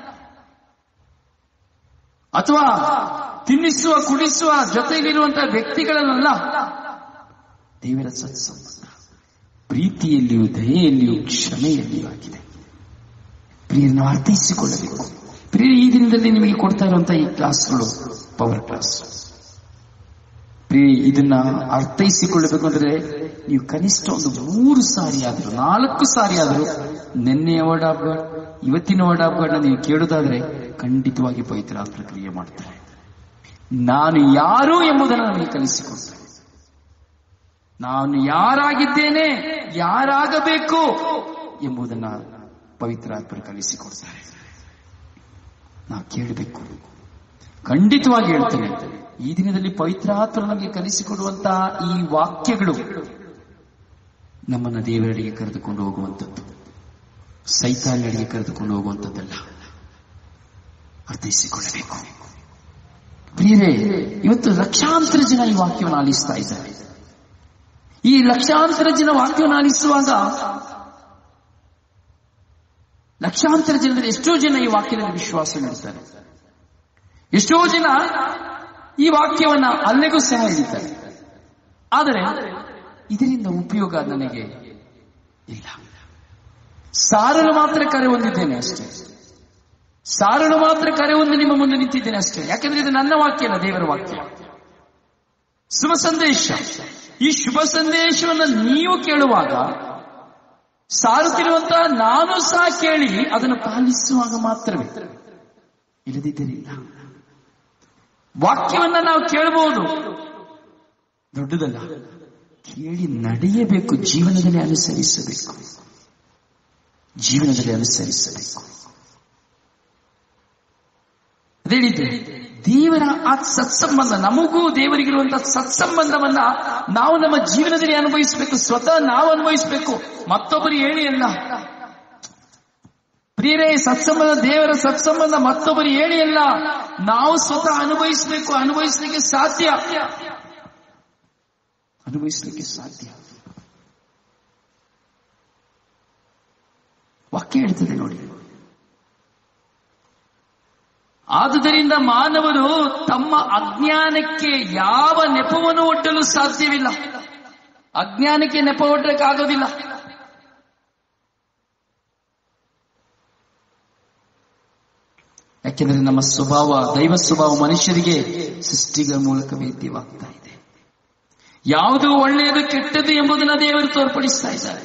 ಅಥವಾ ತಿನ್ನಿಸುವ ಕುಡಿಸುವ ಜೊತೆಗಿರುವಂತಹ ವ್ಯಕ್ತಿಗಳನ್ನಲ್ಲ ದೇವರ ಸತ್ಸಂಬಂಧ ಪ್ರೀತಿಯಲ್ಲಿಯೂ ದಯೆಯಲ್ಲಿಯೂ ಕ್ಷಮೆಯಲ್ಲಿಯೂ ಆಗಿದೆ ಪ್ರಿಯರನ್ನು ಅರ್ಥೈಸಿಕೊಳ್ಳಬೇಕು ಪ್ರಿಯ ಈ ದಿನದಲ್ಲಿ ನಿಮಗೆ ಕೊಡ್ತಾ ಇರುವಂತಹ ಈ ಕ್ಲಾಸ್ಗಳು ಪವರ್ ಕ್ಲಾಸ್ ಪ್ರಿಯ ಇದನ್ನ ಅರ್ಥೈಸಿಕೊಳ್ಳಬೇಕು ಅಂದ್ರೆ ನೀವು ಕನಿಷ್ಠ ಒಂದು ಮೂರು ಸಾರಿ ಆದರೂ ನಾಲ್ಕು ಸಾರಿ ಆದರೂ ನಿನ್ನೆಯ ವರ್ಡ್ ಆಫ್ ಗಾಡ್ ಇವತ್ತಿನ ವರ್ಡ್ ಆಫ್ ಗಾಡ್ ನೀವು ಕೇಳುವುದಾದ್ರೆ ಖಂಡಿತವಾಗಿ ಪವಿತ್ರಾತ್ಮ ಕ್ರಿಯೆ ಮಾಡ್ತಾರೆ ನಾನು ಯಾರು ಎಂಬುದನ್ನು ನನಗೆ ಕಲಿಸಿಕೊಡ್ತಾರೆ ನಾನು ಯಾರಾಗಿದ್ದೇನೆ ಯಾರಾಗಬೇಕು ಎಂಬುದನ್ನ ಪವಿತ್ರಾತ್ಮರು ಕಲಿಸಿಕೊಡ್ತಾರೆ ನಾವು ಕೇಳಬೇಕು ಖಂಡಿತವಾಗಿ ಹೇಳ್ತೇನೆ ಈ ದಿನದಲ್ಲಿ ಪವಿತ್ರಾತ್ಮ ನಮಗೆ ಕಲಿಸಿಕೊಡುವಂತಹ ಈ ವಾಕ್ಯಗಳು ನಮ್ಮನ್ನ ದೇವರಡಿಗೆ ಕರೆದುಕೊಂಡು ಹೋಗುವಂಥದ್ದು ಸೈತಾನ್ಯಡಿಗೆ ಕರೆದುಕೊಂಡು ಹೋಗುವಂಥದ್ದಲ್ಲ ಅರ್ಥೈಸಿಕೊಳ್ಳಬೇಕು ಪ್ರಿಯರೇ ಇವತ್ತು ಲಕ್ಷಾಂತರ ಜನ ಈ ವಾಕ್ಯವನ್ನು ಆಲಿಸ್ತಾ ಇದ್ದಾರೆ ಈ ಲಕ್ಷಾಂತರ ಜನ ವಾಕ್ಯವನ್ನು ಆಲಿಸುವಾಗ ಲಕ್ಷಾಂತರ ಜನರಲ್ಲಿ ಎಷ್ಟೋ ಜನ ಈ ವಾಕ್ಯದಲ್ಲಿ ವಿಶ್ವಾಸ ನೀಡುತ್ತಾರೆ ಎಷ್ಟೋ ಜನ ಈ ವಾಕ್ಯವನ್ನ ಅಲ್ಲಿಗೂ ಸಹ ಹಿಡಿತಾರೆ ಆದರೆ ಇದರಿಂದ ಉಪಯೋಗ ನನಗೆ ಇಲ್ಲ ಸಾರಲು ಮಾತ್ರ ಕರೆ ಹೊಂದಿದ್ದೇನೆ ಅಷ್ಟೇ ಸಾರಲು ಮಾತ್ರ ಕರೆ ಹೊಂದಿ ನಿಮ್ಮ ಮುಂದೆ ನಿಂತಿದ್ದೇನೆ ಅಷ್ಟೇ ಯಾಕಂದ್ರೆ ಇದು ನನ್ನ ವಾಕ್ಯ ಅಲ್ಲ ದೇವರ ವಾಕ್ಯ ಶುಭ ಸಂದೇಶ ಈ ಶುಭ ಸಂದೇಶವನ್ನು ನೀವು ಕೇಳುವಾಗ ಸಾರುತ್ತಿರುವಂತಹ ನಾನು ಸಹ ಕೇಳಿ ಅದನ್ನು ಪಾಲಿಸುವಾಗ ಮಾತ್ರವೇ ಇಲ್ಲದಿದ್ದರೆ ಇಲ್ಲ ವಾಕ್ಯವನ್ನ ನಾವು ಕೇಳಬಹುದು ದೊಡ್ಡದಲ್ಲ ಕೇಳಿ ನಡೆಯಬೇಕು ಜೀವನದಲ್ಲಿ ಅನುಸರಿಸಬೇಕು ಜೀವನದಲ್ಲಿ ಅನುಸರಿಸಬೇಕು ಅದೇ ರೀತಿ ದೇವರ ಆ ಸತ್ಸಂಬಂಧ ನಮಗೂ ದೇವರಿಗಿರುವಂತಹ ಸತ್ಸಂಬಂಧವನ್ನ ನಾವು ನಮ್ಮ ಜೀವನದಲ್ಲಿ ಅನುಭವಿಸಬೇಕು ಸ್ವತಃ ನಾವು ಅನುಭವಿಸಬೇಕು ಮತ್ತೊಬ್ಬರು ಹೇಳಿ ಅಲ್ಲ ಪ್ರಿಯರೇ ಸತ್ಸಂಬಂಧ ದೇವರ ಸತ್ಸಂಬಂಧ ಮತ್ತೊಬ್ಬರು ಹೇಳಿ ಅಲ್ಲ ನಾವು ಸ್ವತಃ ಅನುಭವಿಸಬೇಕು ಅನುಭವಿಸಲಿಕ್ಕೆ ಸಾಧ್ಯ ಅನುಭವಿಸಲಿಕ್ಕೆ ಸಾಧ್ಯ ವಾಕ್ಯ ಹೇಳ್ತದೆ ನೋಡಿ ಆದುದರಿಂದ ಮಾನವರು ತಮ್ಮ ಅಜ್ಞಾನಕ್ಕೆ ಯಾವ ನೆಪವನ್ನು ಒಡ್ಡಲು ಸಾಧ್ಯವಿಲ್ಲ ಅಜ್ಞಾನಕ್ಕೆ ನೆಪ ಒಡ್ಡಕ್ಕಾಗೋದಿಲ್ಲ ಯಾಕೆಂದ್ರೆ ನಮ್ಮ ಸ್ವಭಾವ ದೈವ ಸ್ವಭಾವ ಮನುಷ್ಯರಿಗೆ ಸೃಷ್ಟಿಗಳ ಮೂಲಕ ವೇದ್ಯವಾಗ್ತಾ ಇದೆ ಯಾವುದು ಒಳ್ಳೆಯದು ಕೆಟ್ಟದು ಎಂಬುದನ್ನ ದೇವರು ತೋರ್ಪಡಿಸ್ತಾ ಇದ್ದಾರೆ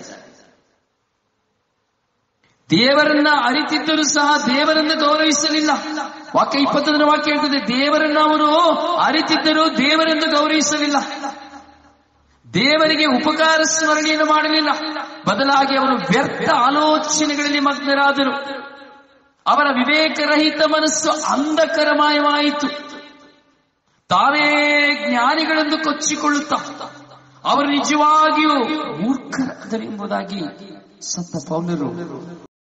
ದೇವರನ್ನ ಅರಿತಿದ್ದರೂ ಸಹ ದೇವರನ್ನ ಗೌರವಿಸಲಿಲ್ಲ ವಾಕ್ಯ ಇಪ್ಪತ್ತೊಂದರ ವಾಕ್ಯ ಹೇಳ್ತದೆ ದೇವರನ್ನ ಅವರು ಅರಿತಿದ್ದರೂ ದೇವರೆಂದು ಗೌರವಿಸಲಿಲ್ಲ ದೇವರಿಗೆ ಉಪಕಾರ ಸ್ಮರಣೆಯನ್ನು ಮಾಡಲಿಲ್ಲ ಬದಲಾಗಿ ಅವರು ವ್ಯರ್ಥ ಆಲೋಚನೆಗಳಲ್ಲಿ ಮಗ್ನರಾದರು ಅವರ ವಿವೇಕರಹಿತ ಮನಸ್ಸು ಅಂಧಕರಮಯವಾಯಿತು ತಾವೇ ಜ್ಞಾನಿಗಳೆಂದು ಕೊಚ್ಚಿಕೊಳ್ಳುತ್ತಾ ಅವರು ನಿಜವಾಗಿಯೂ ಮೂರ್ಖರಾದರು ಎಂಬುದಾಗಿ ಸಂತ ಪೌಲರು